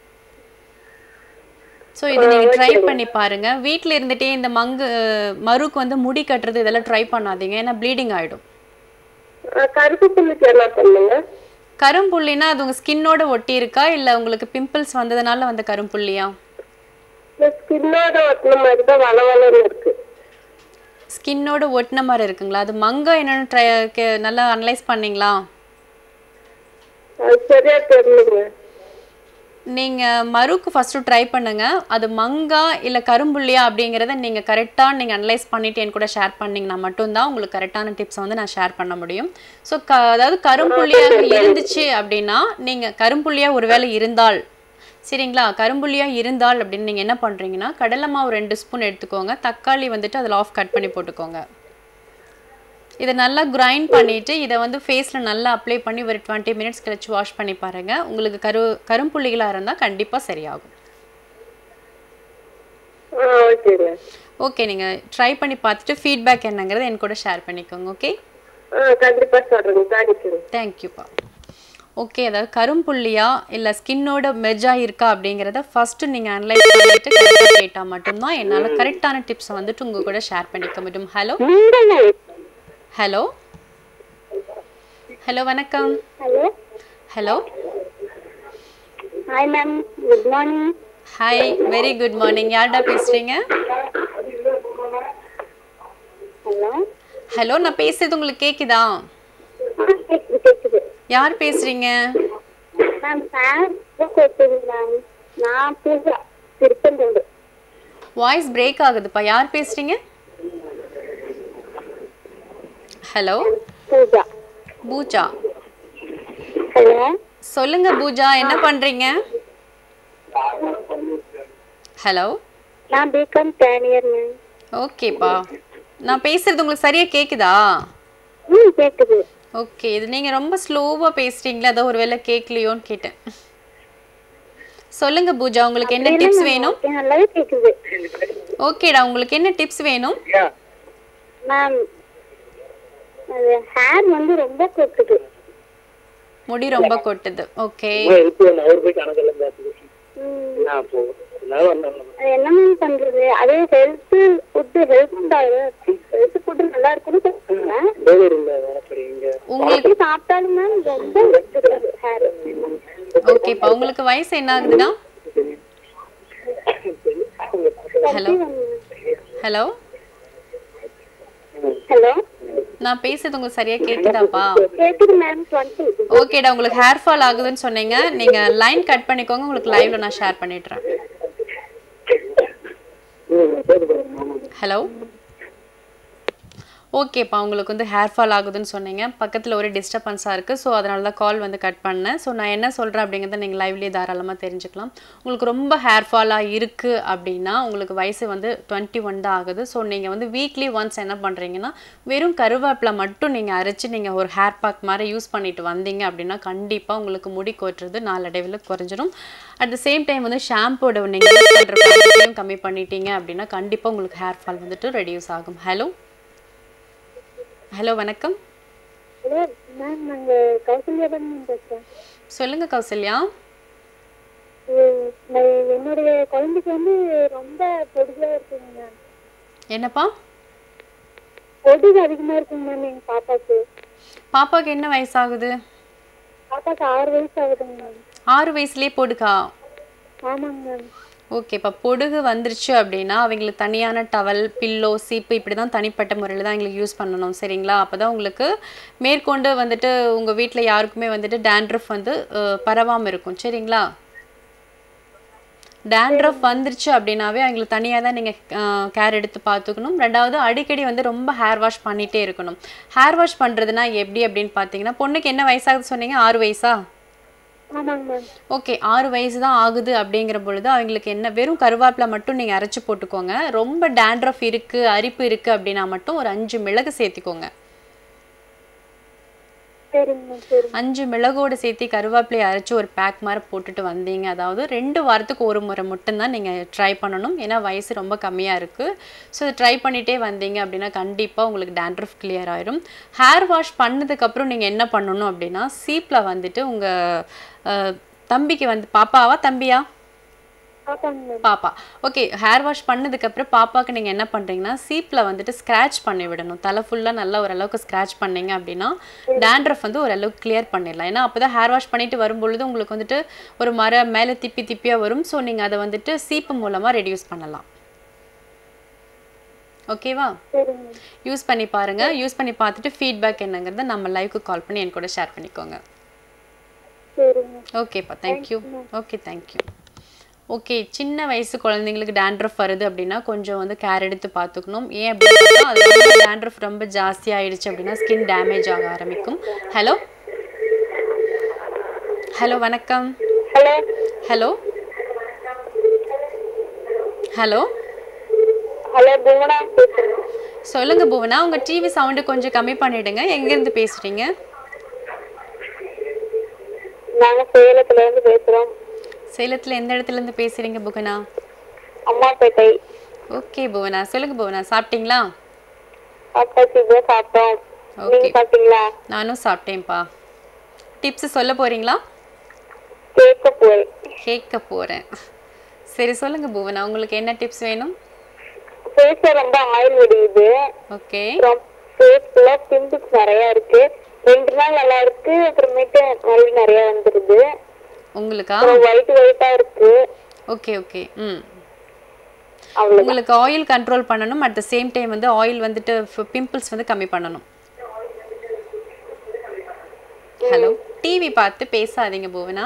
ஸோ இதை நீங்கள் ட்ரை பண்ணி பாருங்க வீட்டில் இருந்துகிட்டே இந்த மங்கு மருக்கு வந்து முடி கட்டுறது இதெல்லாம் ட்ரை பண்ணாதீங்க ஏன்னா ப்ளீடிங் ஆகிடும் ஆ, கருப்பு புல்லுக்கு என்ன பண்ணுங்க கரும்புள்ளினா அது உங்கள் ஸ்கின்னோட ஒட்டி இருக்கா இல்லை உங்களுக்கு பிம்பிள்ஸ் வந்ததுனால வந்த கரும்புள்ளியா இந்த ஸ்கின்னோட ஒட்டின மாதிரி தான் வள வளன்னு இருக்கு ஸ்கின்னோட ஒட்டின மாதிரி இருக்குங்களா அது மங்கா என்னன்னு ட்ரை நல்லா அனலைஸ் பண்ணீங்களா அது சரியா தெரியலங்க நீங்கள் மருக்கு ஃபஸ்ட்டு ட்ரை பண்ணுங்க அது மங்கா இல்லை கரும்புள்ளியா அப்படிங்கிறத நீங்கள் கரெக்டாக நீங்கள் அனலைஸ் பண்ணிட்டு என் கூட ஷேர் பண்ணீங்கன்னா மட்டும்தான் உங்களுக்கு கரெக்டான டிப்ஸை வந்து நான் ஷேர் பண்ண முடியும் ஸோ க அதாவது கரும்புள்ளியாக இருந்துச்சு அப்படின்னா நீங்கள் கரும்புள்ளியாக ஒருவேளை இருந்தால் சரிங்களா கரும்புள்ளியாக இருந்தால் அப்படின்னு நீங்கள் என்ன பண்ணுறீங்கன்னா கடலை மாவு ரெண்டு ஸ்பூன் எடுத்துக்கோங்க தக்காளி வந்துட்டு அதில் ஆஃப் கட் பண்ணி போட்டுக்கோங்க இதை நல்லா கிரைண்ட் பண்ணிட்டு இதை வந்து ஃபேஸில் நல்லா அப்ளை பண்ணி ஒரு டுவெண்ட்டி மினிட்ஸ் கழிச்சு வாஷ் பண்ணி பாருங்க உங்களுக்கு கரு கரும்புள்ளிகளாக இருந்தால் கண்டிப்பாக சரியாகும் ஆ ஓகேங்க ஓகே நீங்கள் ட்ரை பண்ணி பார்த்துட்டு ஃபீட்பேக் என்னங்கிறத என் கூட ஷேர் பண்ணிக்கோங்க ஓகே ஆ கண்டிப்பா சொல்றேங்க தேங்க்யூ தேங்க்யூப்பா ஓகே அதாவது கரும்புள்ளியா இல்லை ஸ்கின்னோட மெர்ஜாக இருக்கா அப்படிங்கிறத ஃபஸ்ட்டு நீங்கள் அனலைஸ் பண்ணிட்டு கரெக்டாக கேட்டால் மட்டும்தான் என்னால் கரெக்டான டிப்ஸை வந்துட்டு உங்கள் கூட ஷேர் பண்ணிக்க முடியும் ஹலோ நீங்களே ஹலோ ஹலோ வணக்கம் hello hello hi ma'am good morning hi very good morning யார்டா பேசுகிறீங்க ஹலோ ஹலோ நான் பேசுறது உங்களுக்கு கேக்குதா கேக்குது கேக்குது யார் பேசுறீங்க மேம் சார் கேக்குது மேம் நான் பூஜா திருப்பந்தோடு வாய்ஸ் பிரேக் ஆகுதுப்பா யார் பேசுறீங்க ஹலோ பூஜா பூஜா ஹலோ சொல்லுங்க பூஜா என்ன பண்றீங்க ஹலோ நான் பிகாம் தேர்ட் இயர் மேம் ஓகேப்பா நான் பேசுறது உங்களுக்கு சரியா கேக்குதா ம் கேக்குது ஓகே இது நீங்க ரொம்ப ஸ்லோவா பேசுறீங்களா அதான் ஒருவேளை கேட்கலையோன்னு கேட்டேன் சொல்லுங்க பூஜா உங்களுக்கு என்ன டிப்ஸ் வேணும் ஓகே நல்லாவே கேக்குது ஓகேடா உங்களுக்கு என்ன டிப்ஸ் வேணும் மேம் அது ஹேர் வந்து ரொம்ப கொட்டுது முடி ரொம்ப கொட்டுது ஓகே ம், அப்போ அது என்ன மேம் பண்றது அதே health food health health food நல்லா இருக்கும்னு சொல்லுவேன் உங்களுக்கு எப்படி சாப்பிட்டாலும் மேம் ரொம்ப கொட்டுது ஹேர் ஓகேப்பா உங்களுக்கு வயசு என்ன ஆகுதுன்னா ஹலோ ஹலோ ஹலோ நான் பேசுறது உங்களுக்கு சரியா கேக்குதாப்பா கேக்குது மேம் டுவெண்ட்டி ஓகேடா உங்களுக்கு ஹேர் ஃபால் ஆகுதுன்னு சொன்னீங்க நீங்க லைன் கட் பண்ணிக்கோங்க உங்களுக்கு லைவ்ல நான் ஷேர் பண்ணிடுறேன் ஹலோ ஓகேப்பா உங்களுக்கு வந்து ஹேர் ஃபால் ஆகுதுன்னு சொன்னீங்க பக்கத்தில் ஒரு டிஸ்டர்பன்ஸாக இருக்குது ஸோ அதனால தான் கால் வந்து கட் பண்ணேன் ஸோ நான் என்ன சொல்கிறேன் அப்படிங்கிறத நீங்கள் லைவ்லேயே தாராளமாக தெரிஞ்சுக்கலாம் உங்களுக்கு ரொம்ப ஹேர் ஃபாலாக இருக்குது அப்படின்னா உங்களுக்கு வயசு வந்து டுவெண்ட்டி ஒன் தான் ஆகுது ஸோ நீங்கள் வந்து வீக்லி ஒன்ஸ் என்ன பண்ணுறீங்கன்னா வெறும் கருவேப்பிலை மட்டும் நீங்கள் அரைச்சி நீங்கள் ஒரு ஹேர் பேக் மாதிரி யூஸ் பண்ணிட்டு வந்தீங்க அப்படின்னா கண்டிப்பாக உங்களுக்கு முடி கொட்டுறது நாளடைவில் குறைஞ்சிரும் அட் த சேம் டைம் வந்து ஷாம்போட நீங்கள் யூஸ் பண்ணுற பேக்கெட்டையும் கம்மி பண்ணிட்டீங்க அப்படின்னா கண்டிப்பாக உங்களுக்கு ஹேர் ஃபால் வந்துட்டு ரெடியூஸ் ஆகும் ஹலோ ஹலோ வணக்கம் ஹலோ மேம் நாங்கள் கௌசல்யா தான் பேசுகிறேன் சொல்லுங்க கௌசல்யா என்னுடைய குழந்தைக்கு வந்து ரொம்ப பொடுகாக இருக்குங்க மேம் என்னப்பா பொடுகு அதிகமாக இருக்குங்க மேம் எங்கள் பாப்பாக்கு பாப்பாக்கு என்ன வயசாகுது பாப்பாக்கு ஆறு வயசு ஆகுதுங்க மேம் ஆறு வயசுலயே பொடுகா ஆமாங்க மேம் ஓகேப்பா பொடுகு வந்துருச்சு அப்படின்னா அவங்களுக்கு தனியான டவல் பில்லோ சீப்பு இப்படி தான் தனிப்பட்ட முறையில் தான் எங்களுக்கு யூஸ் பண்ணணும் சரிங்களா அப்போ தான் உங்களுக்கு மேற்கொண்டு வந்துட்டு உங்கள் வீட்டில் யாருக்குமே வந்துட்டு டேண்ட்ரஃப் வந்து பரவாமல் இருக்கும் சரிங்களா டேண்ட்ரஃப் வந்துருச்சு அப்படின்னாவே அவங்களுக்கு தனியாக தான் நீங்கள் கேர் எடுத்து பார்த்துக்கணும் ரெண்டாவது அடிக்கடி வந்து ரொம்ப ஹேர் வாஷ் பண்ணிகிட்டே இருக்கணும் ஹேர் வாஷ் பண்ணுறதுனா எப்படி அப்படின்னு பார்த்தீங்கன்னா பொண்ணுக்கு என்ன வயசாகுது சொன்னீங்க ஆறு வயசா ஆமாங்க மேம் ஓகே ஆறு வயசு தான் ஆகுது அப்படிங்கிற பொழுது அவங்களுக்கு என்ன வெறும் கருவேப்பிலை மட்டும் நீங்கள் அரைச்சி போட்டுக்கோங்க ரொம்ப டேண்ட்ரஃப் இருக்குது அரிப்பு இருக்குது அப்படின்னா மட்டும் ஒரு அஞ்சு மிளகு சேர்த்துக்கோங்க சரிங்க மேம் சரி அஞ்சு மிளகோடு சேர்த்து கருவேப்பிலையை அரைச்சி ஒரு பேக் மாதிரி போட்டுட்டு வந்தீங்க அதாவது ரெண்டு வாரத்துக்கு ஒரு முறை மட்டும்தான் நீங்கள் ட்ரை பண்ணணும் ஏன்னா வயசு ரொம்ப கம்மியாக இருக்குது ஸோ இதை ட்ரை பண்ணிகிட்டே வந்தீங்க அப்படின்னா கண்டிப்பாக உங்களுக்கு dandruff clear ஆயிரும் ஹேர் வாஷ் பண்ணதுக்கப்புறம் நீங்கள் என்ன பண்ணணும் அப்படின்னா சீப்பில் வந்துட்டு உங்கள் தம்பிக்கு வந்து பாப்பாவா தம்பியா பாப்பாங்க மேம் பாப்பா ஓகே ஹேர் வாஷ் பண்ணதுக்கப்புறம் பாப்பாக்கு நீங்கள் என்ன பண்ணுறீங்கன்னா சீப்பில் வந்துட்டு ஸ்க்ராட்ச் பண்ணி விடணும் தலை ஃபுல்லாக நல்லா ஓரளவுக்கு ஸ்க்ராட்ச் பண்ணீங்க அப்படின்னா டேண்ட்ரஃப் வந்து ஓரளவுக்கு கிளியர் பண்ணிடலாம் ஏன்னா அப்போ தான் ஹேர் வாஷ் பண்ணிட்டு வரும்பொழுது உங்களுக்கு வந்துட்டு ஒரு மர மேலே திப்பி திப்பியாக வரும் ஸோ நீங்கள் அதை வந்துட்டு சீப்பு மூலமாக ரெடியூஸ் பண்ணலாம் ஓகேவா சரிங்க மேம் யூஸ் பண்ணி பாருங்க யூஸ் பண்ணி பார்த்துட்டு ஃபீட்பேக் என்னங்கிறத நம்ம லைவ்க்கு கால் பண்ணி என் கூட ஷேர் பண்ணிக்கோங்க சரிங்க ஓகேப்பா தேங்க்யூ ஓகே தேங்க்யூ ஓகே சின்ன வயசு குழந்தைங்களுக்கு டேண்ட்ரஃப் வருது அப்படின்னா கொஞ்சம் வந்து கேர் எடுத்து பார்த்துக்கணும் ஏன் அப்படின்னா அது ரொம்ப டேண்ட்ரஃப் ரொம்ப ஜாஸ்தி ஆயிடுச்சு அப்படின்னா ஸ்கின் டேமேஜ் ஆக ஆரம்பிக்கும் ஹலோ ஹலோ வணக்கம் hello hello hello hello Bhuvana பேசுறேன் சொல்லுங்க புவனா உங்க டிவி சவுண்டு கொஞ்சம் கம்மி பண்ணிடுங்க எங்கேருந்து பேசுறீங்க நாங்க சேலத்துல இருந்து பேசுறோம் சேலத்துல எந்த இடத்துல இருந்து பேசுறீங்க புவனா அம்மாப்பேட்டை ஓகே புவனா சொல்லுங்க புவனா சாப்பிட்டீங்களா சாப்பிட்டாச்சு இப்போ சாப்பிட்டோம் நீங்க ஓகே சாப்பிட்டீங்களா நானும் சாப்பிட்டேன்ப்பா டிப்ஸ் சொல்ல போறீங்களா கேட்க போய் கேட்க போறேன் சரி சொல்லுங்க புவனா உங்களுக்கு என்ன டிப்ஸ் வேணும் ஃபேஸ்ல ரொம்ப ஆயில் வடியுது ஓகே அப்புறம் ஃபேஸ் ஃபுல்லா பிம்பிள்ஸ் நிறைய இருக்கு ரெண்டு நாள் நல்லா இருக்கு அப்புறமேட்டு மறுபடியும் நிறைய வந்துருது உங்களுக்கா அப்புறம் ஒயிட் ஒயிட்டா இருக்கு ஓகே ஓகே ம் அவ்வளவு உங்களுக்கு ஆயில் கண்ட்ரோல் பண்ணணும் அட் த சேம் டைம் வந்து ஆயில் வந்துட்டு பிம்பிள்ஸ் வந்து கம்மி பண்ணணும் ஹலோ டிவி பார்த்து பேசாதீங்க புவனா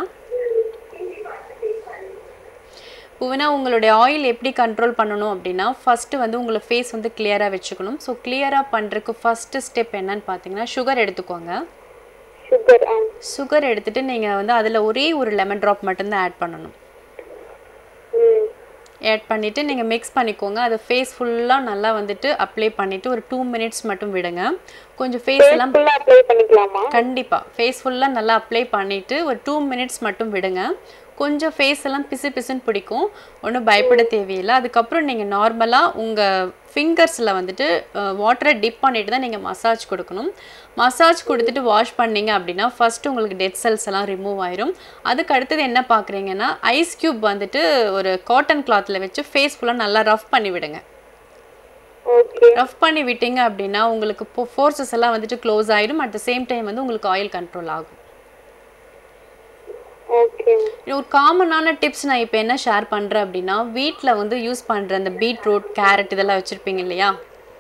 புவனா உங்களுடைய ஆயில் எப்படி கண்ட்ரோல் பண்ணணும் அப்படின்னா ஃபஸ்ட்டு வந்து உங்களை ஃபேஸ் வந்து கிளியராக வச்சுக்கணும் ஸோ கிளியராக பண்ணுறதுக்கு ஃபஸ்ட்டு ஸ்டெப் என்னன்னு பார்த்தீங்கன்னா சுகர் எடுத்துக்கோங்க சுகர் ஆ சுகர் எடுத்துட்டு நீங்கள் வந்து அதில் ஒரே ஒரு லெமன் ட்ராப் மட்டும்தான் ஆட் பண்ணணும் ம் ஆட் பண்ணிவிட்டு நீங்கள் மிக்ஸ் பண்ணிக்கோங்க அதை ஃபேஸ் ஃபுல்லாக நல்லா வந்துட்டு அப்ளை பண்ணிவிட்டு ஒரு டூ மினிட்ஸ் மட்டும் விடுங்க கொஞ்சம் ஃபேஸ் எல்லாம் ஃபுல்லா அப்ளை பண்ணிக்கலாமா கண்டிப்பாக ஃபேஸ் ஃபுல்லாக நல்லா அப்ளை பண்ணிவிட்டு ஒரு டூ மினிட்ஸ் மட்டும் விடுங்க கொஞ்சம் ஃபேஸ் எல்லாம் பிசு பிசுன்னு பிடிக்கும் ஒன்றும் பயப்பட தேவையில்லை அதுக்கப்புறம் நீங்கள் நார்மலாக உங்கள் ஃபிங்கர்ஸில் வந்துட்டு வாட்டரை டிப் பண்ணிட்டு தான் நீங்கள் மசாஜ் கொடுக்கணும் மசாஜ் கொடுத்துட்டு வாஷ் பண்ணீங்க அப்படின்னா ஃபர்ஸ்ட் உங்களுக்கு டெட் செல்ஸ் எல்லாம் ரிமூவ் ஆயிரும் அதுக்கு அடுத்தது என்ன பார்க்குறீங்கன்னா ஐஸ் க்யூப் வந்துட்டு ஒரு காட்டன் கிளாத்தில் வச்சு ஃபேஸ் ஃபுல்லாக நல்லா ரஃப் பண்ணி விடுங்க ஓகே ரஃப் பண்ணி விட்டீங்க அப்படின்னா உங்களுக்கு ஃபோர்ஸஸ் எல்லாம் வந்துட்டு க்ளோஸ் ஆயிடும் அட் த சேம் டைம் வந்து உங்களுக்கு ஆயில் கண்ட்ரோல் ஆகும் ஓகே ஒரு காமனான டிப்ஸ் நான் இப்போ என்ன ஷேர் பண்ணுறேன் அப்படின்னா வீட்டில் வந்து யூஸ் பண்ணுற அந்த பீட்ரூட் கேரட் இதெல்லாம் வச்சுருப்பீங்க இல்லையா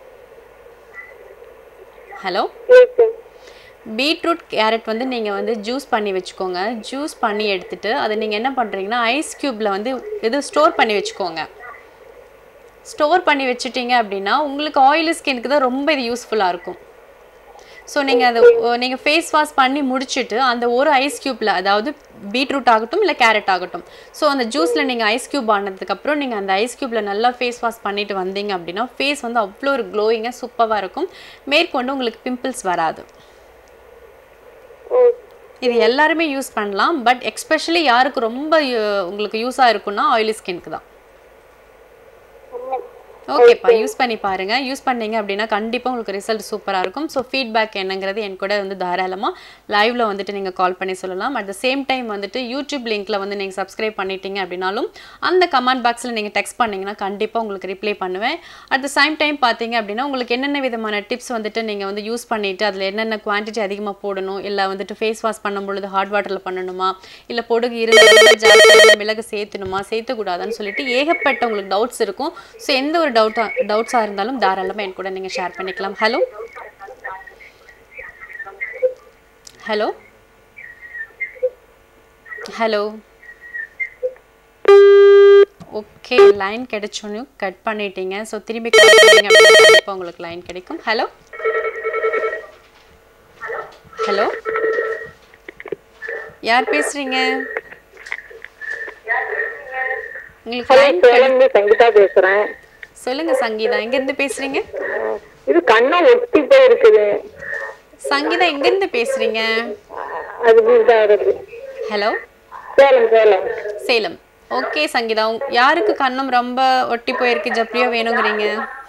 ஹலோ இருக்கு பீட்ரூட் கேரட் வந்து நீங்கள் வந்து ஜூஸ் பண்ணி வச்சுக்கோங்க ஜூஸ் பண்ணி எடுத்துட்டு அதை நீங்கள் என்ன பண்ணுறீங்கன்னா ஐஸ் க்யூப்பில் வந்து இது ஸ்டோர் பண்ணி வச்சுக்கோங்க ஸ்டோர் பண்ணி வச்சுட்டீங்க அப்படின்னா உங்களுக்கு ஆயிலி ஸ்கின்க்கு தான் ரொம்ப இது யூஸ்ஃபுல்லாக இருக்கும் ஸோ நீங்கள் அதை நீங்கள் ஃபேஸ் வாஷ் பண்ணி முடிச்சுட்டு அந்த ஒரு ஐஸ் க்யூப்பில் அதாவது பீட்ரூட் ஆகட்டும் இல்லை கேரட் ஆகட்டும் ஸோ அந்த ஜூஸில் நீங்கள் ஐஸ் க்யூப் ஆனதுக்கப்புறம் நீங்கள் அந்த ஐஸ் க்யூப்பில் நல்லா ஃபேஸ் வாஷ் பண்ணிட்டு வந்தீங்க அப்படின்னா ஃபேஸ் வந்து அவ்வளோ ஒரு க்ளோயிங்காக சூப்பராக இருக்கும் மேற்கொண்டு உங்களுக்கு பிம்பிள்ஸ் வராது ஓ இது எல்லாருமே யூஸ் பண்ணலாம் பட் எக்ஸ்பெஷலி யாருக்கு ரொம்ப அஹ், உங்களுக்கு யூஸாக இருக்குன்னா ஆயிலி ஸ்கின்க்கு தான் ஓகேப்பா யூஸ் பண்ணி பாருங்க யூஸ் பண்ணீங்க அப்படின்னா கண்டிப்பாக உங்களுக்கு ரிசல்ட் சூப்பராக இருக்கும் ஸோ ஃபீட்பேக் என்னங்கிறது என் கூட வந்து தாராளமாக லைவ்ல வந்துட்டு நீங்கள் கால் பண்ணி சொல்லலாம் அட் த சேம் டைம் வந்துட்டு யூடியூப் லிங்க்ல வந்து நீங்கள் சப்ஸ்கிரைப் பண்ணிட்டீங்க அப்படின்னாலும் அந்த கமெண்ட் பாக்ஸில் நீங்கள் டெக்ஸ்ட் பண்ணீங்கன்னா கண்டிப்பாக உங்களுக்கு ரிப்ளை பண்ணுவேன் அட் த சேம் டைம் பார்த்தீங்க அப்படின்னா உங்களுக்கு என்னென்ன விதமான டிப்ஸ் வந்துட்டு நீங்கள் வந்து யூஸ் பண்ணிட்டு அதில் என்னென்ன குவான்டிட்டி அதிகமாக போடணும் இல்லை வந்துட்டு ஃபேஸ் வாஷ் பண்ணும் பொழுது ஹாட் வாட்டரில் பண்ணணுமா இல்லை பொடுகு இருந்தால் ஜாஸ்தியாக மிளகு சேர்த்துணுமா சேர்த்துக்கூடாதான்னு சொல்லிட்டு ஏகப்பட்ட உங்களுக்கு டவுட்ஸ் இருக்கும் ஸோ எந்த ஒரு டவுட்டா டவுட்ஸாக இருந்தாலும் தாராளமாக என் கூட நீங்கள் ஷேர் பண்ணிக்கலாம் hello hello hello okay line கிடைச்சோன்னு கட் பண்ணிட்டீங்க ஸோ திரும்பி கால் பண்ணீங்க அப்படின்னா கண்டிப்பாக உங்களுக்கு லைன் கிடைக்கும் ஹலோ ஹலோ யார் பேசுறீங்க உங்களுக்கு ஹலோ லைன் சேலம்ல சங்கீதா பேசுறேன் சொல்லுங்க சங்கீதா எங்க இருந்து பேசுறீங்க இது கண்ணை ஒட்டி போய் இருக்குது சங்கீதா எங்கேருந்து பேசுறீங்க அது தான் வருது ஹலோ சேலம் சேலம் சேலம் ஓகே சங்கீதா உங்க- யாருக்கு கண்ணம் ரொம்ப ஒட்டி போயிருக்கு ஜப்ளியோ வேணுங்கிறீங்க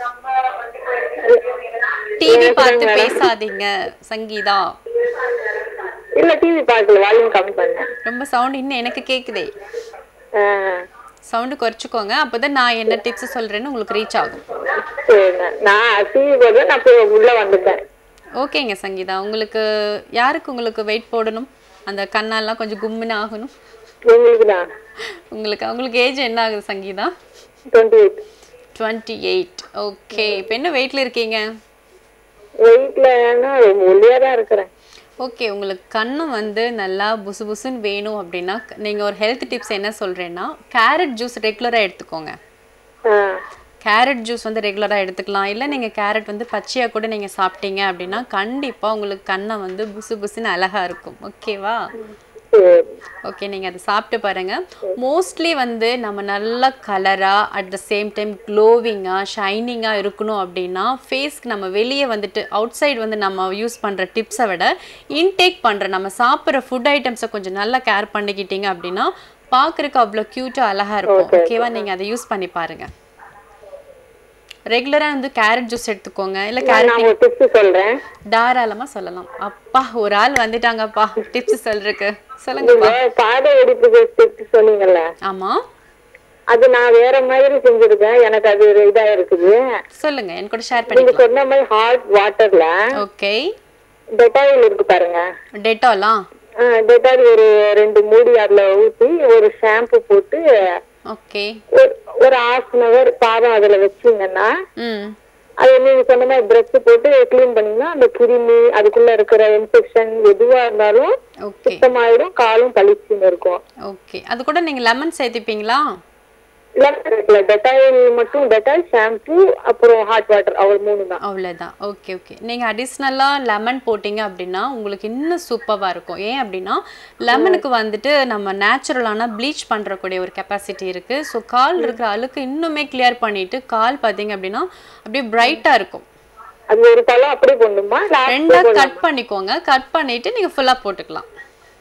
டிவி பார்த்து பேசாதீங்க சங்கீதா இல்ல டிவி பார்க்கல வால்யூம் கம்மி பண்ணேன் ரொம்ப சவுண்ட் இன்னும் எனக்கு கேக்குதே ஆ, சவுண்டு குறைச்சிக்கோங்க அப்பதான் நான் என்ன டிப்ஸ் சொல்றேன்னு உங்களுக்கு ரீச் ஆகும் சரிங்க நான் டிவி போது நான் போய் உள்ள வந்துட்டேன் ஓகேங்க சங்கீதா உங்களுக்கு யாருக்கு உங்களுக்கு வெயிட் போடணும் அந்த கண்ணெல்லாம் கொஞ்சம் கும்முன்னு ஆகணும் உங்களுக்கு தான் உங்களுக்கு உங்களுக்கு ஏஜ் என்ன ஆகுது Sangeetha twenty eight twenty eight okay இப்போ என்ன வெயிட்ல இருக்கீங்க வெயிட்லன்னா ரொம்ப ஒல்லியா தான் இருக்கிறேன் ஓகே உங்களுக்கு கண்ணு வந்து நல்லா புசு புசுன்னு வேணும் அப்படின்னா நீங்கள் ஒரு ஹெல்த் டிப்ஸ் என்ன சொல்கிறேன்னா கேரட் ஜூஸ் ரெகுலராக எடுத்துக்கோங்க ஆ, கேரட் ஜூஸ் வந்து ரெகுலராக எடுத்துக்கலாம் இல்லை நீங்கள் கேரட் வந்து பச்சையாக கூட நீங்கள் சாப்பிட்டீங்க அப்படின்னா கண்டிப்பாக உங்களுக்கு கண்ணை வந்து புசு புசுன்னு அழகாக இருக்கும் ஓகேவா சரி ஓகே நீங்கள் அதை சாப்பிட்டு பாருங்கள் மோஸ்ட்லி வந்து நம்ம நல்ல கலராக அட் த சேம் டைம் க்ளோவிங்காக ஷைனிங்காக இருக்கணும் அப்படின்னா ஃபேஸ்க்கு நம்ம வெளியே வந்துட்டு அவுட் சைடு வந்து நம்ம யூஸ் பண்ணுற டிப்ஸை விட இன்டேக் பண்ணுற நம்ம சாப்பிட்ற ஃபுட் ஐட்டம்ஸை கொஞ்சம் நல்லா கேர் பண்ணிக்கிட்டீங்க அப்படின்னா பார்க்குறக்கு அவ்வளோ க்யூட்டாக அழகாக இருக்கும் ஓகேவா நீங்கள் அதை யூஸ் பண்ணி பாருங்கள் ரெகுலராக வந்து கேரட் ஜூஸ் எடுத்துக்கோங்க இல்லை கேரட் நான் ஒரு டிப்ஸ் சொல்றேன் தாராளமா சொல்லலாம் அப்பா ஒரு ஆள் வந்துட்டாங்கப்பா டிப்ஸ் சொல்றதுக்கு சொல்லுங்கப்பா நீங்க பாதை வெடிப்புக்கு டிப்ஸ் சொன்னீங்கல்ல ஆமா அது நான் வேற மாதிரி செஞ்சிருக்கேன் எனக்கு அது ஒரு இதா இருக்குது சொல்லுங்க என் கூட ஷேர் நீங்க பண்ணிக்கலாம் சொன்ன மாதிரி ஹாட் வாட்டர்ல ஓகே டெட்டாயில் இருக்கு பாருங்க டெட்டாலா டெட்டால் ஒரு ரெண்டு மூடி அதுல ஊத்தி ஒரு ஷாம்பு போட்டு ஓகே ஒரு- ஒரு ஹாஃப் அன் அவர் பாதம் அதுல வச்சீங்கன்னா ம் அது நீங்க சொன்ன மாதிரி பிரஷ் போட்டு க்ளீன் பண்ணீங்கன்னா அந்த கிருமி அதுக்குள்ள இருக்கிற இன்ஃபெக்ஷன் எதுவா இருந்தாலும் ஓகே சுத்தமாயிடும் காலும் பளிச்சுன்னு இருக்கும் ஓகே அது கூட நீங்க லெமன் சேர்த்துப்பீங்களா இல்ல டெட்டாயில் மட்டும் டெட்டாயில் ஷாம்பு அப்புறம் ஹாட் வாட்டர் அவர் மூணு தான் அவ்வளோதான் ஓகே ஓகே நீங்கள் அடிஷ்னலாக லெமன் போட்டிங்க அப்படின்னா உங்களுக்கு இன்னும் சூப்பராக இருக்கும் ஏன் அப்படின்னா லெமனுக்கு வந்துட்டு நம்ம நேச்சுரலான ப்ளீச் பண்ணுறக்கூடிய ஒரு கெப்பாசிட்டி இருக்குது ஸோ கால் இருக்கிற அழுக்கு இன்னுமே கிளியர் பண்ணிட்டு கால் பார்த்தீங்க அப்படின்னா அப்படியே பிரைட்டாக இருக்கும் அது ஒரு பழம் அப்படியே போடணுமா இல்ல ரெண்டா கட் பண்ணிக்கோங்க கட் பண்ணிட்டு நீங்க ஃபுல்லா போட்டுக்கலாம்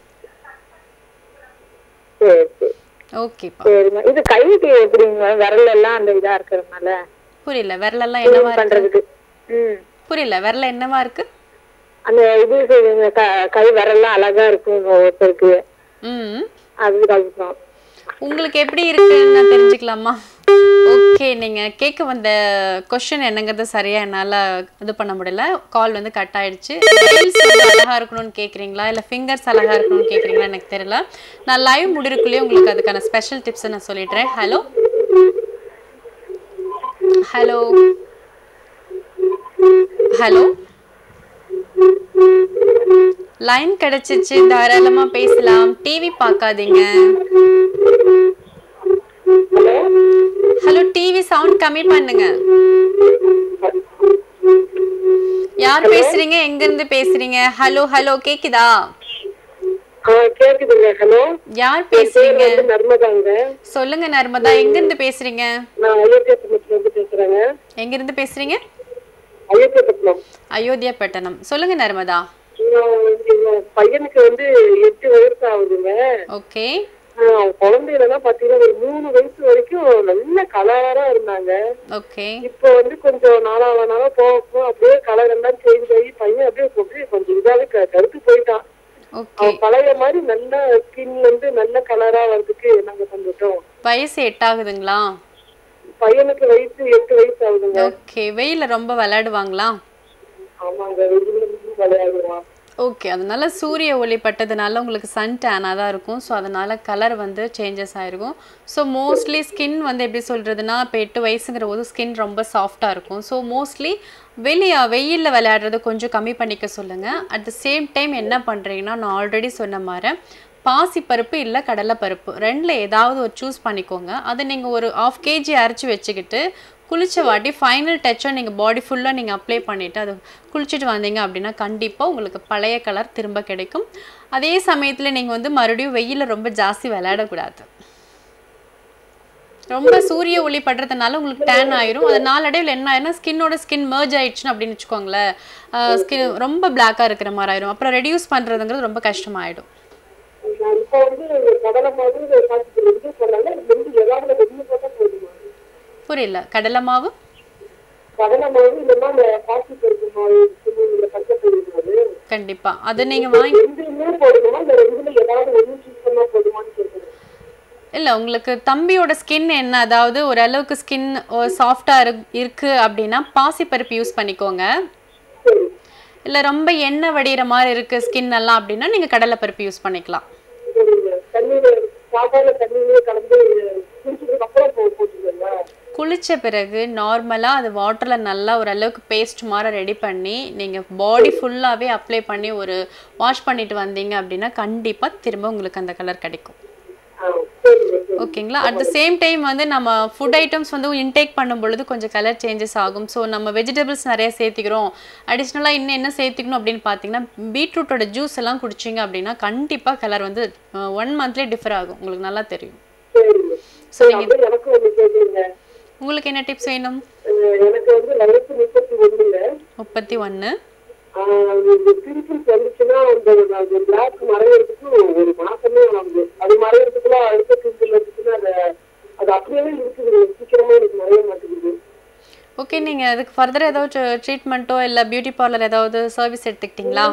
சரி சரி ஓகேப்பா சரிம்மா இது கைக்கு எப்படிங்க விரல் எல்லாம் அந்த இதா இருக்கிறதுனால புரியல விரலெல்லாம் என்னவா இருக்கு பண்றதுக்கு ம் புரியல விரல என்னவா இருக்கு அந்த இது செய்யுங்க, க- கை விரல்லாம் அழகா இருக்கும் ஒருத்தருக்கு ம் அதுக்காக தான். உங்களுக்கு எப்படி இருக்குன்னு நான் தெரிஞ்சுக்கலாமா ஓகே நீங்க கேட்க வந்த கொஸ்டின் என்னங்கிறது சரியா என்னால இது பண்ண முடியல கால் வந்து கட் ஆயிடுச்சு nails வந்து அழகா இருக்கணும்னு கேக்குறீங்களா இல்ல ஃபிங்கர்ஸ் அழகா இருக்கணும்னு கேக்குறீங்களா எனக்கு தெரியல நான் லைவ் முடிருக்குள்ளேயே உங்களுக்கு அதுக்கான ஸ்பெஷல் டிப்ஸ் நான் சொல்லிடுறேன் ஹலோ ஹலோ ஹலோ லைன் கிடைச்சிச்சு தாராளமா பேசலாம் டிவி பார்க்காதீங்க ஹலோ டிவி சவுண்ட் கம்மி பண்ணுங்க யார் பேசுறீங்க எங்க இருந்து பேசுறீங்க ஹலோ ஹலோ கேக்குதா ஆ, கேக்குதுங்க ஹலோ யார் என் பேர் பேசுறீங்க வந்து நர்மதாங்க சொல்லுங்க நர்மதா எங்க இருந்து பேசுறீங்க நான் அயோத்தியாபட்டினத்துல இருந்து பேசுறேங்க எங்க இருந்து பேசுறீங்க அயோத்தியாபட்டினம் அயோத்தியா பட்டணம் சொல்லுங்க நர்மதா நான் வந்து என் பையனுக்கு வந்து எட்டு வயசு ஆகுதுங்க ஓகே ஆ, அவன் குழந்தையிலலாம் பாத்தீங்கன்னா ஒரு மூணு வயசு வரைக்கும் நல்ல கலரா இருந்தாங்க ஓகே இப்போ வந்து கொஞ்சம் நாளா நாளா போக போக அப்படியே கலர் எல்லாம் சேஞ்ச் ஆகி பையன் அப்படியே அப்படியே கொஞ்சம் இதாவே க- கருத்து போயிட்டான் ஓகே அவன் பழைய மாதிரி நல்ல ஸ்கின் வந்து நல்ல கலரா வர்றதுக்கு நாங்க பண்ணிட்டோம் வயசு எட்டாகுதுங்களா பையனுக்கு வயசு எட்டு வயசு ஆகுதுங்க ஓகே வெயில ரொம்ப விளையாடுவாங்களா ஆமாங்க வெயில்ல இருந்து விளையாடுவான் ஓகே அதனால சூரிய ஒளி பட்டதுனால உங்களுக்கு சன் டேனாக தான் இருக்கும் ஸோ அதனால கலர் வந்து சேஞ்சஸ் ஆயிருக்கும் ஸோ மோஸ்ட்லி ஸ்கின் வந்து எப்படி சொல்கிறதுனா இப்போ எட்டு வயசுங்கிற போது ஸ்கின் ரொம்ப சாஃப்டாக இருக்கும் ஸோ மோஸ்ட்லி வெளியே வெயிலில் விளையாடுறத கொஞ்சம் கம்மி பண்ணிக்க சொல்லுங்கள் அட் த சேம் டைம் என்ன பண்ணுறீங்கன்னா நான் ஆல்ரெடி சொன்ன மாதிரி பாசிப்பருப்பு இல்லை கடலைப்பருப்பு ரெண்டில் ஏதாவது ஒரு சூஸ் பண்ணிக்கோங்க அதை நீங்கள் ஒரு ஆஃப் கேஜி அரைச்சி வச்சுக்கிட்டு குளிச்ச வாட்டி ஃபைனல் டச்சை நீங்கள் பாடி ஃபுல்லாக நீங்கள் அப்ளை பண்ணிவிட்டு அது குளிச்சுட்டு வந்தீங்க அப்படின்னா கண்டிப்பாக உங்களுக்கு பழைய கலர் திரும்ப கிடைக்கும் அதே சமயத்தில் நீங்கள் வந்து மறுபடியும் வெயிலில் ரொம்ப ஜாஸ்தி விளையாடக்கூடாது ரொம்ப சூரிய ஒளி படுறதுனால உங்களுக்கு டேன் ஆயிரும் அது நாளடைவில் என்ன ஆயிரும்னா ஸ்கின்னோட ஸ்கின் merge ஆயிடுச்சுன்னு அப்படின்னு வச்சுக்கோங்களேன் ஸ்கின் ரொம்ப பிளாக்காக இருக்கிற மாதிரி ஆயிரும் அப்புறம் ரெடியூஸ் பண்ணுறதுங்கிறது ரொம்ப கஷ்டமாயிடும் நான் இப்போ வந்து கடலை மாதிரி காய்ச்சி ரெண்டு சொன்னாங்க ரெண்டு ஏதாவது வெளியே போட்டா போதுமா புரியல கடலை மாவு கடலை மாவு இல்லைன்னா அந்த காய்ச்சி பருப்பு மாவு இந்த பச்சை பருப்பு மாவு கண்டிப்பா அது நீங்க வாங்கி ரெண்டுமே போடணுமா இந்த ரெண்டுல ஏதாவது ஒண்ணு சூஸ் பண்ணா போதுமான்னு கேட்குறேன் இல்ல உங்களுக்கு தம்பியோட ஸ்கின் என்ன அதாவது ஓரளவுக்கு ஸ்கின் சாஃப்டா இருக்கு அப்படின்னா பாசிப்பருப்பு யூஸ் பண்ணிக்கோங்க சரி இல்ல ரொம்ப எண்ணெய் வடிகிற மாதிரி இருக்கு ஸ்கின் எல்லாம் அப்படின்னா நீங்க கடலைப்பருப்பு யூஸ் பண்ணிக்கலாம் சரிங்க தண்ணியில சாப்பாடுல தண்ணியிலே கலந்து குடிச்சதுக்கு அப்புறம் போ போட்டுருங்க குளிச்ச பிறகு நார்மலா அது வாட்டர்ல நல்லா ஓரளவுக்கு பேஸ்ட் மாதிரி ரெடி பண்ணி நீங்க பாடி ஃபுல்லாவே அப்ளை பண்ணி ஒரு வாஷ் பண்ணிட்டு வந்தீங்க அப்படின்னா கண்டிப்பா திரும்ப உங்களுக்கு அந்த கலர் கிடைக்கும் ஆ சரிங்க சரி ஓகேங்களா அட் த சேம் டைம் வந்து நம்ம ஃபுட் ஐட்டம்ஸ் வந்து இன்டேக் பண்ணும் பொழுது கொஞ்சம் கலர் சேஞ்சஸ் ஆகும் ஸோ நம்ம வெஜிடபிள்ஸ் நிறைய சேர்த்திக்கிறோம் அடிஷ்னலாக இன்னும் என்ன சேர்த்திக்கணும் அப்படின்னு பார்த்தீங்கன்னா பீட்ரூட்டோட ஜூஸ் எல்லாம் குடிச்சிங்க அப்படின்னா கண்டிப்பாக கலர் வந்து ஒன் மந்த்லேயே டிஃபர் ஆகும் உங்களுக்கு நல்லா தெரியும் சரிங்க ஸோ நீங்கள் அப்படியே எனக்கு ஒண்ணு கேட்குறீங்க உங்களுக்கு என்ன டிப்ஸ் வேணும் அஹ் எனக்கு வந்து வயசு முப்பத்தி ஒண்ணுங்க முப்பத்தி ஒன்று ஆஹ் இந்த பிம்பிள்ஸ் வந்துச்சுன்னா அந்த அந்த பிளாக் மறையறதுக்கு ஒரு மாசமே ஆகுது அது மறையறதுக்குள்ள அடுத்த பிம்பிள் வந்துச்சுன்னா அதை அது அப்படியே இருக்குது சீக்கிரமா எனக்கு மறைய மாட்டேங்குது ஓகே நீங்கள் அதுக்கு ஃபர்தர் ஏதாவது ட்ரீட்மெண்ட்டோ இல்லை பியூட்டி பார்லர் ஏதாவது சர்வீஸ் எடுத்துக்கிட்டீங்களா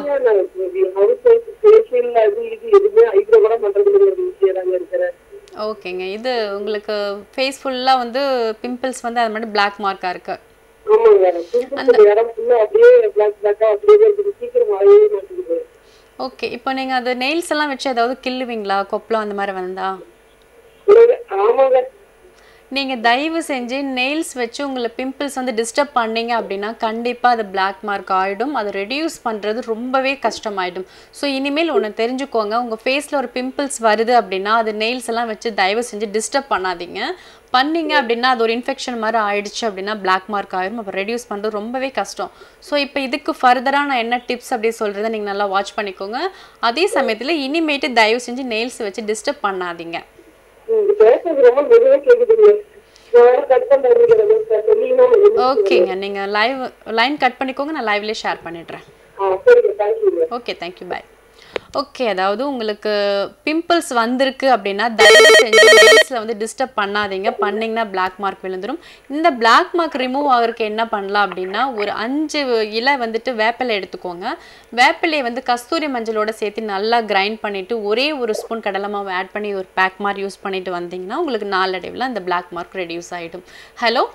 ஹவுஸ் ஃபேஷியல் அது இது எதுவுமே ஐப்ரோ கூட பண்றது கிடையாது ஈஸியாக தாங்க இருக்கிறேன் ஓகேங்க இது உங்களுக்கு ஃபேஸ் ஃபுல்லாக வந்து பிம்பிள்ஸ் வந்து அது மாதிரி பிளாக் மார்க்காக இருக்குது ஆமாங்க பிம்பிள்ஸ் இடம் ஃபுல்லா அப்படியே பிளாக் பிளாக்கா அப்படியே இருக்குது சீக்கிரம் மறையவே மாட்டேங்குது ஓகே இப்போ நீங்கள் அது நெயில்ஸ் எல்லாம் வச்சு ஏதாவது கிள்ளுவீங்களா கொப்பளம் அந்த மாதிரி வந்தா இல்லைங்க, ஆமாங்க நீங்கள் தயவு செஞ்சு நெயில்ஸ் வச்சு உங்களை பிம்பிள்ஸ் வந்து டிஸ்டர்ப் பண்ணீங்க அப்படின்னா கண்டிப்பாக அது பிளாக் மார்க் ஆகிடும் அதை ரெடியூஸ் பண்ணுறது ரொம்பவே கஷ்டமாயிடும் ஸோ இனிமேல் ஒன்று தெரிஞ்சுக்கோங்க உங்கள் ஃபேஸில் ஒரு பிம்பிள்ஸ் வருது அப்படின்னா அது நெயில்ஸ் எல்லாம் வச்சு தயவு செஞ்சு டிஸ்டர்ப் பண்ணாதீங்க பண்ணீங்க அப்படின்னா அது ஒரு இன்ஃபெக்ஷன் மாதிரி ஆயிடுச்சு அப்படின்னா பிளாக் மார்க் ஆயிடும் அப்போ ரெடியூஸ் பண்ணுறது ரொம்பவே கஷ்டம் ஸோ இப்போ இதுக்கு ஃபர்தராக நான் என்ன டிப்ஸ் அப்படி சொல்கிறத நீங்கள் நல்லா வாட்ச் பண்ணிக்கோங்க அதே சமயத்தில் இனிமேட்டு தயவு செஞ்சு நெயில்ஸ் வச்சு டிஸ்டர்ப் பண்ணாதீங்க நீங்க பேசுறது ரொம்ப மெதுவா கேக்குதுங்க நான் வேற கட் பண்றது சொல்லிங்கன்னா ஓகேங்க நீங்கள் லைவ் லைன் கட் பண்ணிக்கோங்க நான் லைவ்லேயே ஷேர் பண்ணிடுறேன் ஆ சரிங்க தேங்க்யூங்க ஓகே தேங்க்யூ பாய் ஓகே அதாவது உங்களுக்கு பிம்பிள்ஸ் வந்திருக்கு அப்படின்னா தயவு செஞ்சு நெயில்ஸில் வந்து டிஸ்டர்ப் பண்ணாதீங்க பண்ணிங்கன்னா பிளாக் மார்க் விழுந்துரும் இந்த பிளாக் மார்க் ரிமூவ் ஆகிறதுக்கு என்ன பண்ணலாம் அப்படின்னா ஒரு அஞ்சு இலை வந்துட்டு வேப்பிலை எடுத்துக்கோங்க வேப்பிலையை வந்து கஸ்தூரி மஞ்சளோட சேர்த்து நல்லா கிரைண்ட் பண்ணிவிட்டு ஒரே ஒரு ஸ்பூன் கடலை மாவு ஆட் பண்ணி ஒரு பேக் மாதிரி யூஸ் பண்ணிட்டு வந்தீங்கன்னா உங்களுக்கு நாளடைவில் அந்த பிளாக் மார்க் ரெடியூஸ் ஆகிடும் ஹலோ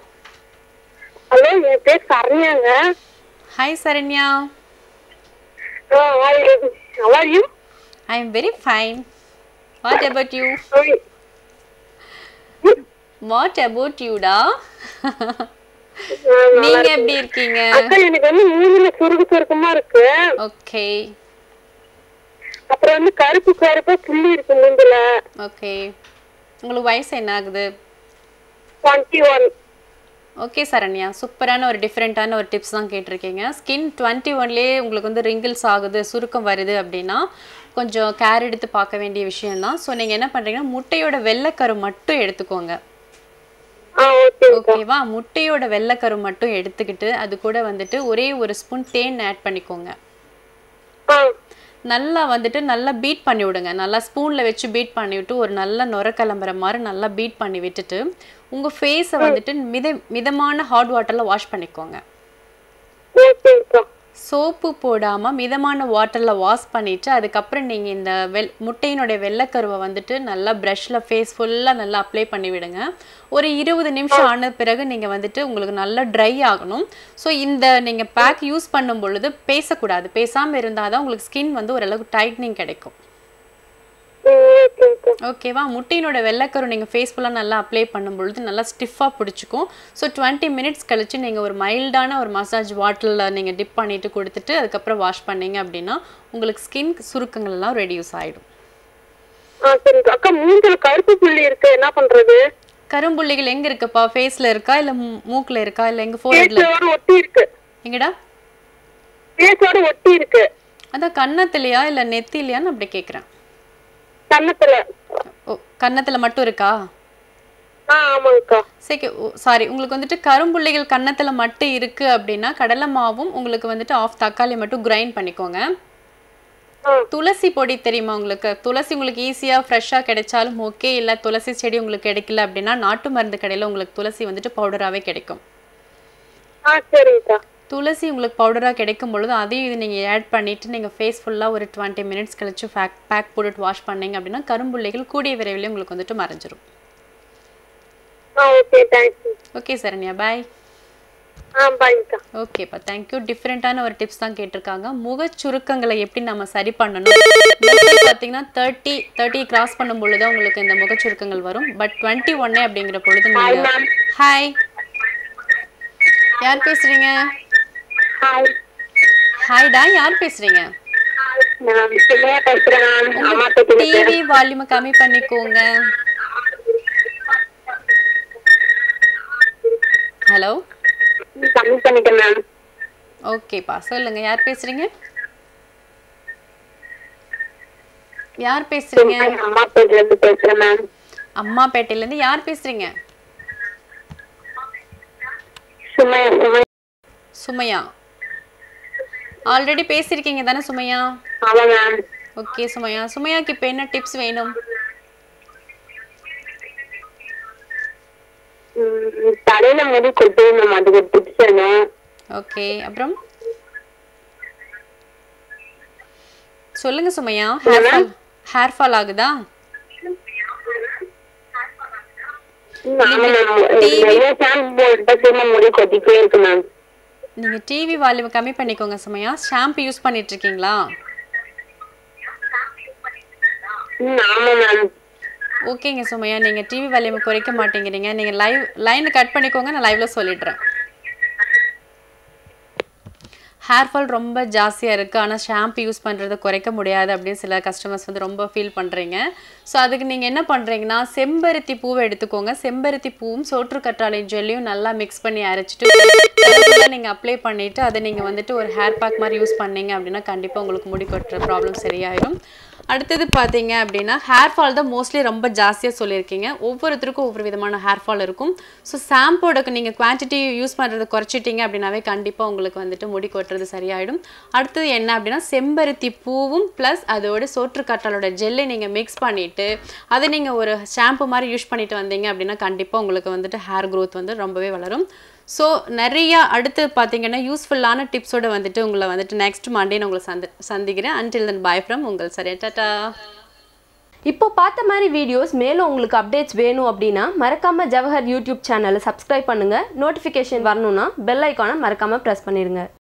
ஹலோ என் பேர் சரண்யாங்க hi Saranya How are you? I am very fine what about you Sorry. What about யூடா ஆ, நீங்க எப்படி இருக்கீங்க அக்கா எனக்கு வந்து மூஞ்சில சுருக்கு சுருக்கமா இருக்கு ஓகே அப்புறம் வந்து கருப்பு கருப்பா புள்ளி இருக்கு மூஞ்சில ஓகே உங்களுக்கு வயசு என்ன ஆகுது டுவெண்ட்டி ஒன் ஓகே சரண்யா சூப்பரான ஒரு டிஃப்ரெண்ட்டான ஒரு டிப்ஸ் தான் கேட்டிருக்கீங்க ஸ்கின் டுவெண்ட்டி ஒன்லேயே உங்களுக்கு வந்து ரிங்கிள்ஸ் ஆகுது சுருக்கம் வருது அப்படின்னா கொஞ்சம் கேர் எடுத்து பார்க்க வேண்டிய விஷயம்தான் ஸோ நீங்கள் என்ன பண்ணுறீங்கன்னா முட்டையோட வெள்ளைக்கரு மட்டும் எடுத்துக்கோங்க ஆ ஓகே ஓகேவா முட்டையோட வெள்ளைக்கரு மட்டும் எடுத்துக்கிட்டு அது கூட வந்துட்டு ஒரே ஒரு ஸ்பூன் தேன் ஆட் பண்ணிக்கோங்க ஆ நல்லா வந்துட்டு நல்லா பீட் பண்ணி விடுங்க நல்லா ஸ்பூனில் வச்சு பீட் பண்ணி விட்டு ஒரு நல்ல நுர கிளம்புற மாதிரி நல்லா பீட் பண்ணி விட்டுட்டு உங்கள் ஃபேஸை வந்துட்டு மித மிதமான ஹாட் வாட்டரில் வாஷ் பண்ணிக்கோங்க ஓகேக்கா சோப்பு போடாமல் மிதமான வாட்டரில் வாஷ் பண்ணிவிட்டு அதுக்கப்புறம் நீங்கள் இந்த வெள் முட்டையினுடைய வெள்ளைக்கருவை வந்துட்டு நல்லா ப்ரஷில் ஃபேஸ் ஃபுல்லாக நல்லா அப்ளை பண்ணி விடுங்க ஒரு இருபது நிமிஷம் ஆன பிறகு நீங்கள் வந்துட்டு உங்களுக்கு நல்லா ட்ரை ஆகணும் ஸோ இந்த நீங்கள் பேக் யூஸ் பண்ணும் பொழுது பேசக்கூடாது பேசாமல் இருந்தால் தான் உங்களுக்கு ஸ்கின் வந்து ஓரளவுக்கு டைட்னிங் கிடைக்கும் ஓகேக்கா ஓகேவா முட்டையினோட வெள்ளைக்கரு நீங்கள் ஃபேஸ் ஃபுல்லாக நல்லா அப்ளை பண்ணும் பொழுது நல்லா ஸ்டிஃபாக பிடிச்சிக்கும் ஸோ டுவெண்ட்டி மினிட்ஸ் கழிச்சு நீங்கள் ஒரு மைல்டான ஒரு மசாஜ் வாட்டரில் நீங்கள் டிப் பண்ணிட்டு கொடுத்துட்டு அதுக்கப்புறம் வாஷ் பண்ணீங்க அப்படின்னா உங்களுக்கு ஸ்கின் சுருக்கங்கள் எல்லாம் ரெடியூஸ் ஆகிடும் ஆ சரிக்கா அக்கா மூஞ்சில கருப்பு புள்ளி இருக்கு என்ன பண்றது கரும்புள்ளிகள் எங்கே இருக்குப்பா ஃபேஸில் இருக்கா இல்லை மூக்கில் இருக்கா இல்லை எங்கள் ஃபோர்ஹெட்டில் பேச்சோட ஒட்டி இருக்கு எங்கடா பேச்சோட ஒட்டி இருக்கு அதான் கன்னத்துலையா இல்லை நெத்திலையான்னு அப்படி கேட்குறேன் கன்னத்துல ஓ கன்னத்தில் மட்டும் இருக்கா ஆ ஆமாங்கக்கா சரி சாரி உங்களுக்கு வந்துட்டு கரும்புள்ளிகள் கன்னத்துல மட்டும் இருக்கு அப்படின்னா கடலை மாவும் உங்களுக்கு வந்துட்டு ஆஃப் தக்காளி மட்டும் கிரைண்ட் பண்ணிக்கோங்க ஆ. துளசி பொடி தெரியுமா உங்களுக்கு துளசி உங்களுக்கு ஈஸியாக ஃப்ரெஷ்ஷாக கிடைச்சாலும் ஓகே இல்லை துளசி செடி உங்களுக்கு கிடைக்கல அப்படின்னா நாட்டு மருந்து கடையில் உங்களுக்கு துளசி வந்துட்டு பவுடராகவே கிடைக்கும் ஆ சரிங்கக்கா துளசி உங்களுக்கு பவுடராக கிடைக்கும் பொழுது அதையும் இது நீங்கள் ஆட் பண்ணிவிட்டு நீங்கள் ஃபேஸ் ஃபுல்லாக ஒரு டுவெண்ட்டி மினிட்ஸ் கழிச்சு பேக் பேக் போட்டுட்டு வாஷ் பண்ணீங்க அப்படின்னா கரும்புள்ளிகள் கூடிய விரைவில் உங்களுக்கு வந்துட்டு மறைஞ்சிரும் ஆ okay thanks okay Saranya bye ஆ பாய்ங்கக்கா ஓகேப்பா தேங்க்யூ டிஃப்ரெண்ட்டான ஒரு டிப்ஸ் தான் கேட்டிருக்காங்க முகச் சுருக்கங்களை எப்படி நம்ம சரி பண்ணணும் பார்த்தீங்கன்னா தேர்ட்டி தேர்ட்டி கிராஸ் பண்ணும் பொழுது தான் உங்களுக்கு இந்த முகச் சுருக்கங்கள் வரும் பட் டுவெண்ட்டி ஒன்னே அப்படிங்கிற பொழுது நீங்கள் ஹாய் யார் பேசுறீங்க ஹாய் ஹாய்டா யார் பேசுறீங்க நான் பிள்ளையா பேசுறேன் மேம் அம்மா பேட்டி டிவி வால்யூமை கம்மி பண்ணிக்கோங்க ஹலோ கம்மி பண்ணிட்டேன் மேம் ஓகேப்பா சொல்லுங்க யார் பேசுறீங்க யார் பேசுறீங்க அம்மா பேட்டில இருந்து பேசுறேன் மேம் அம்மாப்பேட்டையில இருந்து யார் பேசுறீங்க சுமையா சுமையா சுமையா ஆல்ரெடி பேசியிருக்கீங்க தானே சுமையா ஆமா மேம் ஓகே சுமையா சுமையாக்கு இப்போ என்ன டிப்ஸ் வேணும் ம், தலையில முடி கொட்டு மேம் அதுக்கு டிப்ஸ் வேணும் ஓகே அப்புறம் சொல்லுங்க Sumaiya hair fall hair fall ஆகுதா ம், ஆமா மேம் நிறைய ஷாம்பு போட்டு திரும்ப முடி கொட்டிட்டே இருக்கு மேம் நீங்க டிவி வால்யூம் கம்மி பண்ணிக்கோங்க சுமையா ஷாம்பு யூஸ் பண்ணிட்டு இருக்கீங்களா ம் ஆமா மேம் ஓகேங்க சுமையா நீங்க டிவி வால்யூம் குறைக்க மாட்டேங்கிறீங்க நீங்க லைவ் லைன் கட் பண்ணிக்கோங்க நான் லைவ்ல சொல்லிடுறேன் ஹேர் ஃபால் ரொம்ப ஜாஸ்தியாக இருக்குது ஆனால் ஷாம்பு யூஸ் பண்ணுறதை குறைக்க முடியாது அப்படின்னு சில கஸ்டமர்ஸ் வந்து ரொம்ப ஃபீல் பண்ணுறீங்க ஸோ அதுக்கு நீங்கள் என்ன பண்ணுறீங்கன்னா செம்பருத்தி பூவை எடுத்துக்கோங்க செம்பருத்தி பூவும் சோற்று கற்றாழை ஜெல்லியும் நல்லா மிக்ஸ் பண்ணி அரைச்சிட்டு நீங்கள் அப்ளை பண்ணிவிட்டு அதை நீங்கள் வந்துட்டு ஒரு ஹேர் பேக் மாதிரி யூஸ் பண்ணீங்க அப்படின்னா கண்டிப்பாக உங்களுக்கு முடி கொட்டுற ப்ராப்ளம் சரியாயிடும் அடுத்தது பார்த்தீங்க அப்படின்னா ஹேர் ஃபால் தான் மோஸ்ட்லி ரொம்ப ஜாஸ்தியாக சொல்லியிருக்கீங்க ஒவ்வொருத்தருக்கும் ஒவ்வொரு விதமான ஹேர் ஃபால் இருக்கும் ஸோ ஷாம்போடக்கு நீங்கள் குவான்டிட்டி யூஸ் பண்ணுறதை குறைச்சிட்டிங்க அப்படின்னாவே கண்டிப்பாக உங்களுக்கு வந்துட்டு முடி கொட்டுறது சரியாயிடும் அடுத்தது என்ன அப்படின்னா செம்பருத்தி பூவும் ப்ளஸ் அதோட சோற்றுக்காற்றலோட ஜெல்லை நீங்கள் மிக்ஸ் பண்ணிவிட்டு அதை நீங்கள் ஒரு ஷாம்பு மாதிரி யூஸ் பண்ணிட்டு வந்தீங்க அப்படின்னா கண்டிப்பாக உங்களுக்கு வந்துட்டு ஹேர் growth வந்து ரொம்பவே வளரும் ஸோ நிறைய அடுத்து பார்த்தீங்கன்னா யூஸ்ஃபுல்லான டிப்ஸோட வந்துட்டு உங்களை வந்துட்டு நெக்ஸ்ட் மண்டே நான் உங்களை சந்தி சந்திக்கிறேன் அன்டில் தென் பாய் ஃப்ரம் உங்கள் சரி டாட்டா இப்போ பார்த்த மாதிரி வீடியோஸ் மேலும் உங்களுக்கு அப்டேட்ஸ் வேணும் அப்படின்னா மறக்காம ஜவஹர் யூடியூப் சேனலை சப்ஸ்கிரைப் பண்ணுங்க நோட்டிஃபிகேஷன் வரணும்னா பெல் ஐக்கானை மறக்காம ப்ரெஸ் பண்ணிடுங்க